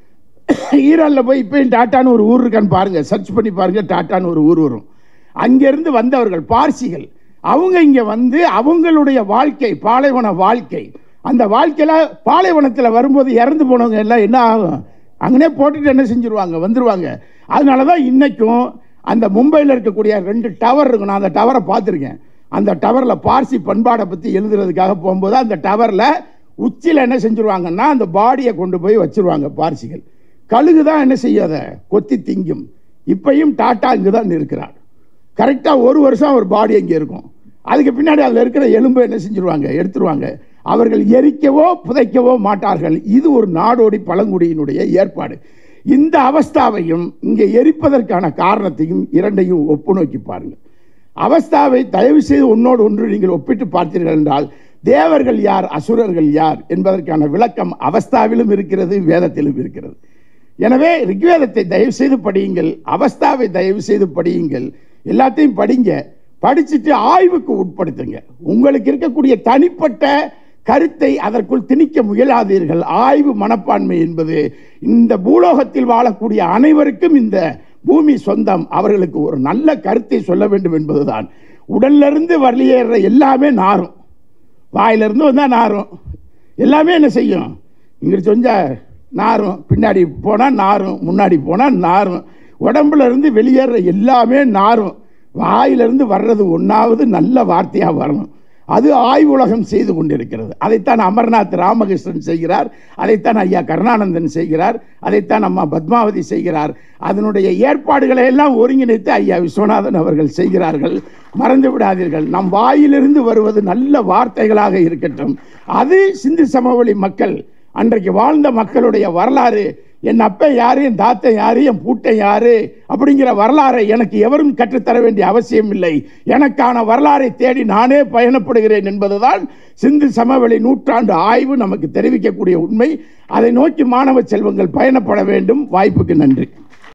ஈரானில் போய் இப்பயும் டாட்டான்னு ஒரு ஊர் இருக்கான்னு பாருங்க சர்ச் பண்ணி பாருங்க டாட்டான்னு ஒரு ஊர் வரும் அங்கிருந்து வந்தவர்கள் பார்சிகள் அவங்க இங்க வந்து அவங்களுடைய வாழ்க்கை பாலைவன வாழ்க்கை அந்த வாழ்க்கையில பாலைவனத்தில் வரும்போது இறந்து போனவங்க எல்லாம் என்ன ஆகும் அங்கனே போட்டுட்டு என்ன செஞ்சிருவாங்க வந்துருவாங்க அதனால தான் இன்னைக்கும் அந்த மும்பையில் இருக்கக்கூடிய ரெண்டு டவர் இருக்கும் நான் அந்த டவரை பார்த்துருக்கேன் அந்த டவரில் பார்சி பண்பாடை பற்றி எழுதுறதுக்காக போகும்போது அந்த டவரில் உச்சியில் என்ன செஞ்சுருவாங்கன்னா அந்த பாடியை கொண்டு போய் வச்சிருவாங்க பார்சிகள் கழுகு தான் என்ன செய்யும் அதை கொத்தி திங்கும் இப்பயும் டாட்டா இங்கே தான் இருக்கிறார் கரெக்டாக ஒரு வருஷம் அவர் பாடி அங்கே இருக்கும் அதுக்கு பின்னாடி அதில் இருக்கிற எலும்பை என்ன செஞ்சிருவாங்க எடுத்துருவாங்க அவர்கள் எரிக்கவோ புதைக்கவோ மாட்டார்கள் இது ஒரு நாடோடி பழங்குடியினுடைய ஏற்பாடு இந்த அவஸ்தாவையும் இங்கே எரிப்பதற்கான காரணத்தையும் இரண்டையும் ஒப்பு நோக்கி பாருங்கள் அவஸ்தாவை தயவு செய்து ஒன்னோடு ஒன்று நீங்கள் ஒப்பிட்டு பார்த்தீர்கள் என்றால் தேவர்கள் யார் அசுரர்கள் யார் என்பதற்கான விளக்கம் அவஸ்தாவிலும் இருக்கிறது வேதத்திலும் இருக்கிறது எனவே ரிக்வேதத்தை தயவு செய்து படியுங்கள் அவஸ்தாவை தயவு செய்து படியுங்கள் எல்லாத்தையும் படிங்க படிச்சுட்டு ஆய்வுக்கு உட்படுத்துங்க உங்களுக்கு இருக்கக்கூடிய தனிப்பட்ட கருத்தை அதற்குள் திணிக்க முயலாதீர்கள் ஆய்வு மனப்பான்மை என்பது இந்த பூலோகத்தில் வாழக்கூடிய அனைவருக்கும் இந்த பூமி சொந்தம் அவர்களுக்கு ஒரு நல்ல கருத்தை சொல்ல வேண்டும் என்பதுதான் உடல்ல இருந்து வெளியேற எல்லாமே நாரும் வாயிலிருந்து வந்தா நாரும் எல்லாமே என்ன செய்யும் இங்கிட்டு சொஞ்சா நாரும் பின்னாடி போனால் நாரும் முன்னாடி போனால் நாரும் உடம்புல இருந்து வெளியேற எல்லாமே நாரும் வாயிலிருந்து வர்றது ஒன்றாவது நல்ல வார்த்தையாக வரணும் அது ஆய்வுலகம் செய்து கொண்டிருக்கிறது அதைத்தான் அமர்நாத் ராமகிருஷ்ணன் செய்கிறார் அதைத்தான் ஐயா கருணானந்தன் செய்கிறார் அதைத்தான் அம்மா பத்மாவதி செய்கிறார் அதனுடைய ஏற்பாடுகளை எல்லாம் ஒருங்கிணைத்து ஐயா விஸ்வநாதன் அவர்கள் செய்கிறார்கள் மறந்து விடாதீர்கள் நம் வாயிலிருந்து வருவது நல்ல வார்த்தைகளாக இருக்கட்டும் அது சிந்து சமவெளி மக்கள் அன்றைக்கு வாழ்ந்த மக்களுடைய வரலாறு என் அப்பன் யாரு என் தாத்தன் யாரு என் பூட்டன் யாரு அப்படிங்கிற வரலாறை எனக்கு எவரும் கற்றுத்தர வேண்டிய அவசியம் இல்லை எனக்கான வரலாறை தேடி நானே பயணப்படுகிறேன் என்பதுதான் சிந்து சமவெளி நூற்றாண்டு ஆய்வு நமக்கு தெரிவிக்கக்கூடிய உண்மை அதை நோக்கி மாணவ செல்வங்கள் பயணப்பட வேண்டும் வாய்ப்புக்கு நன்றி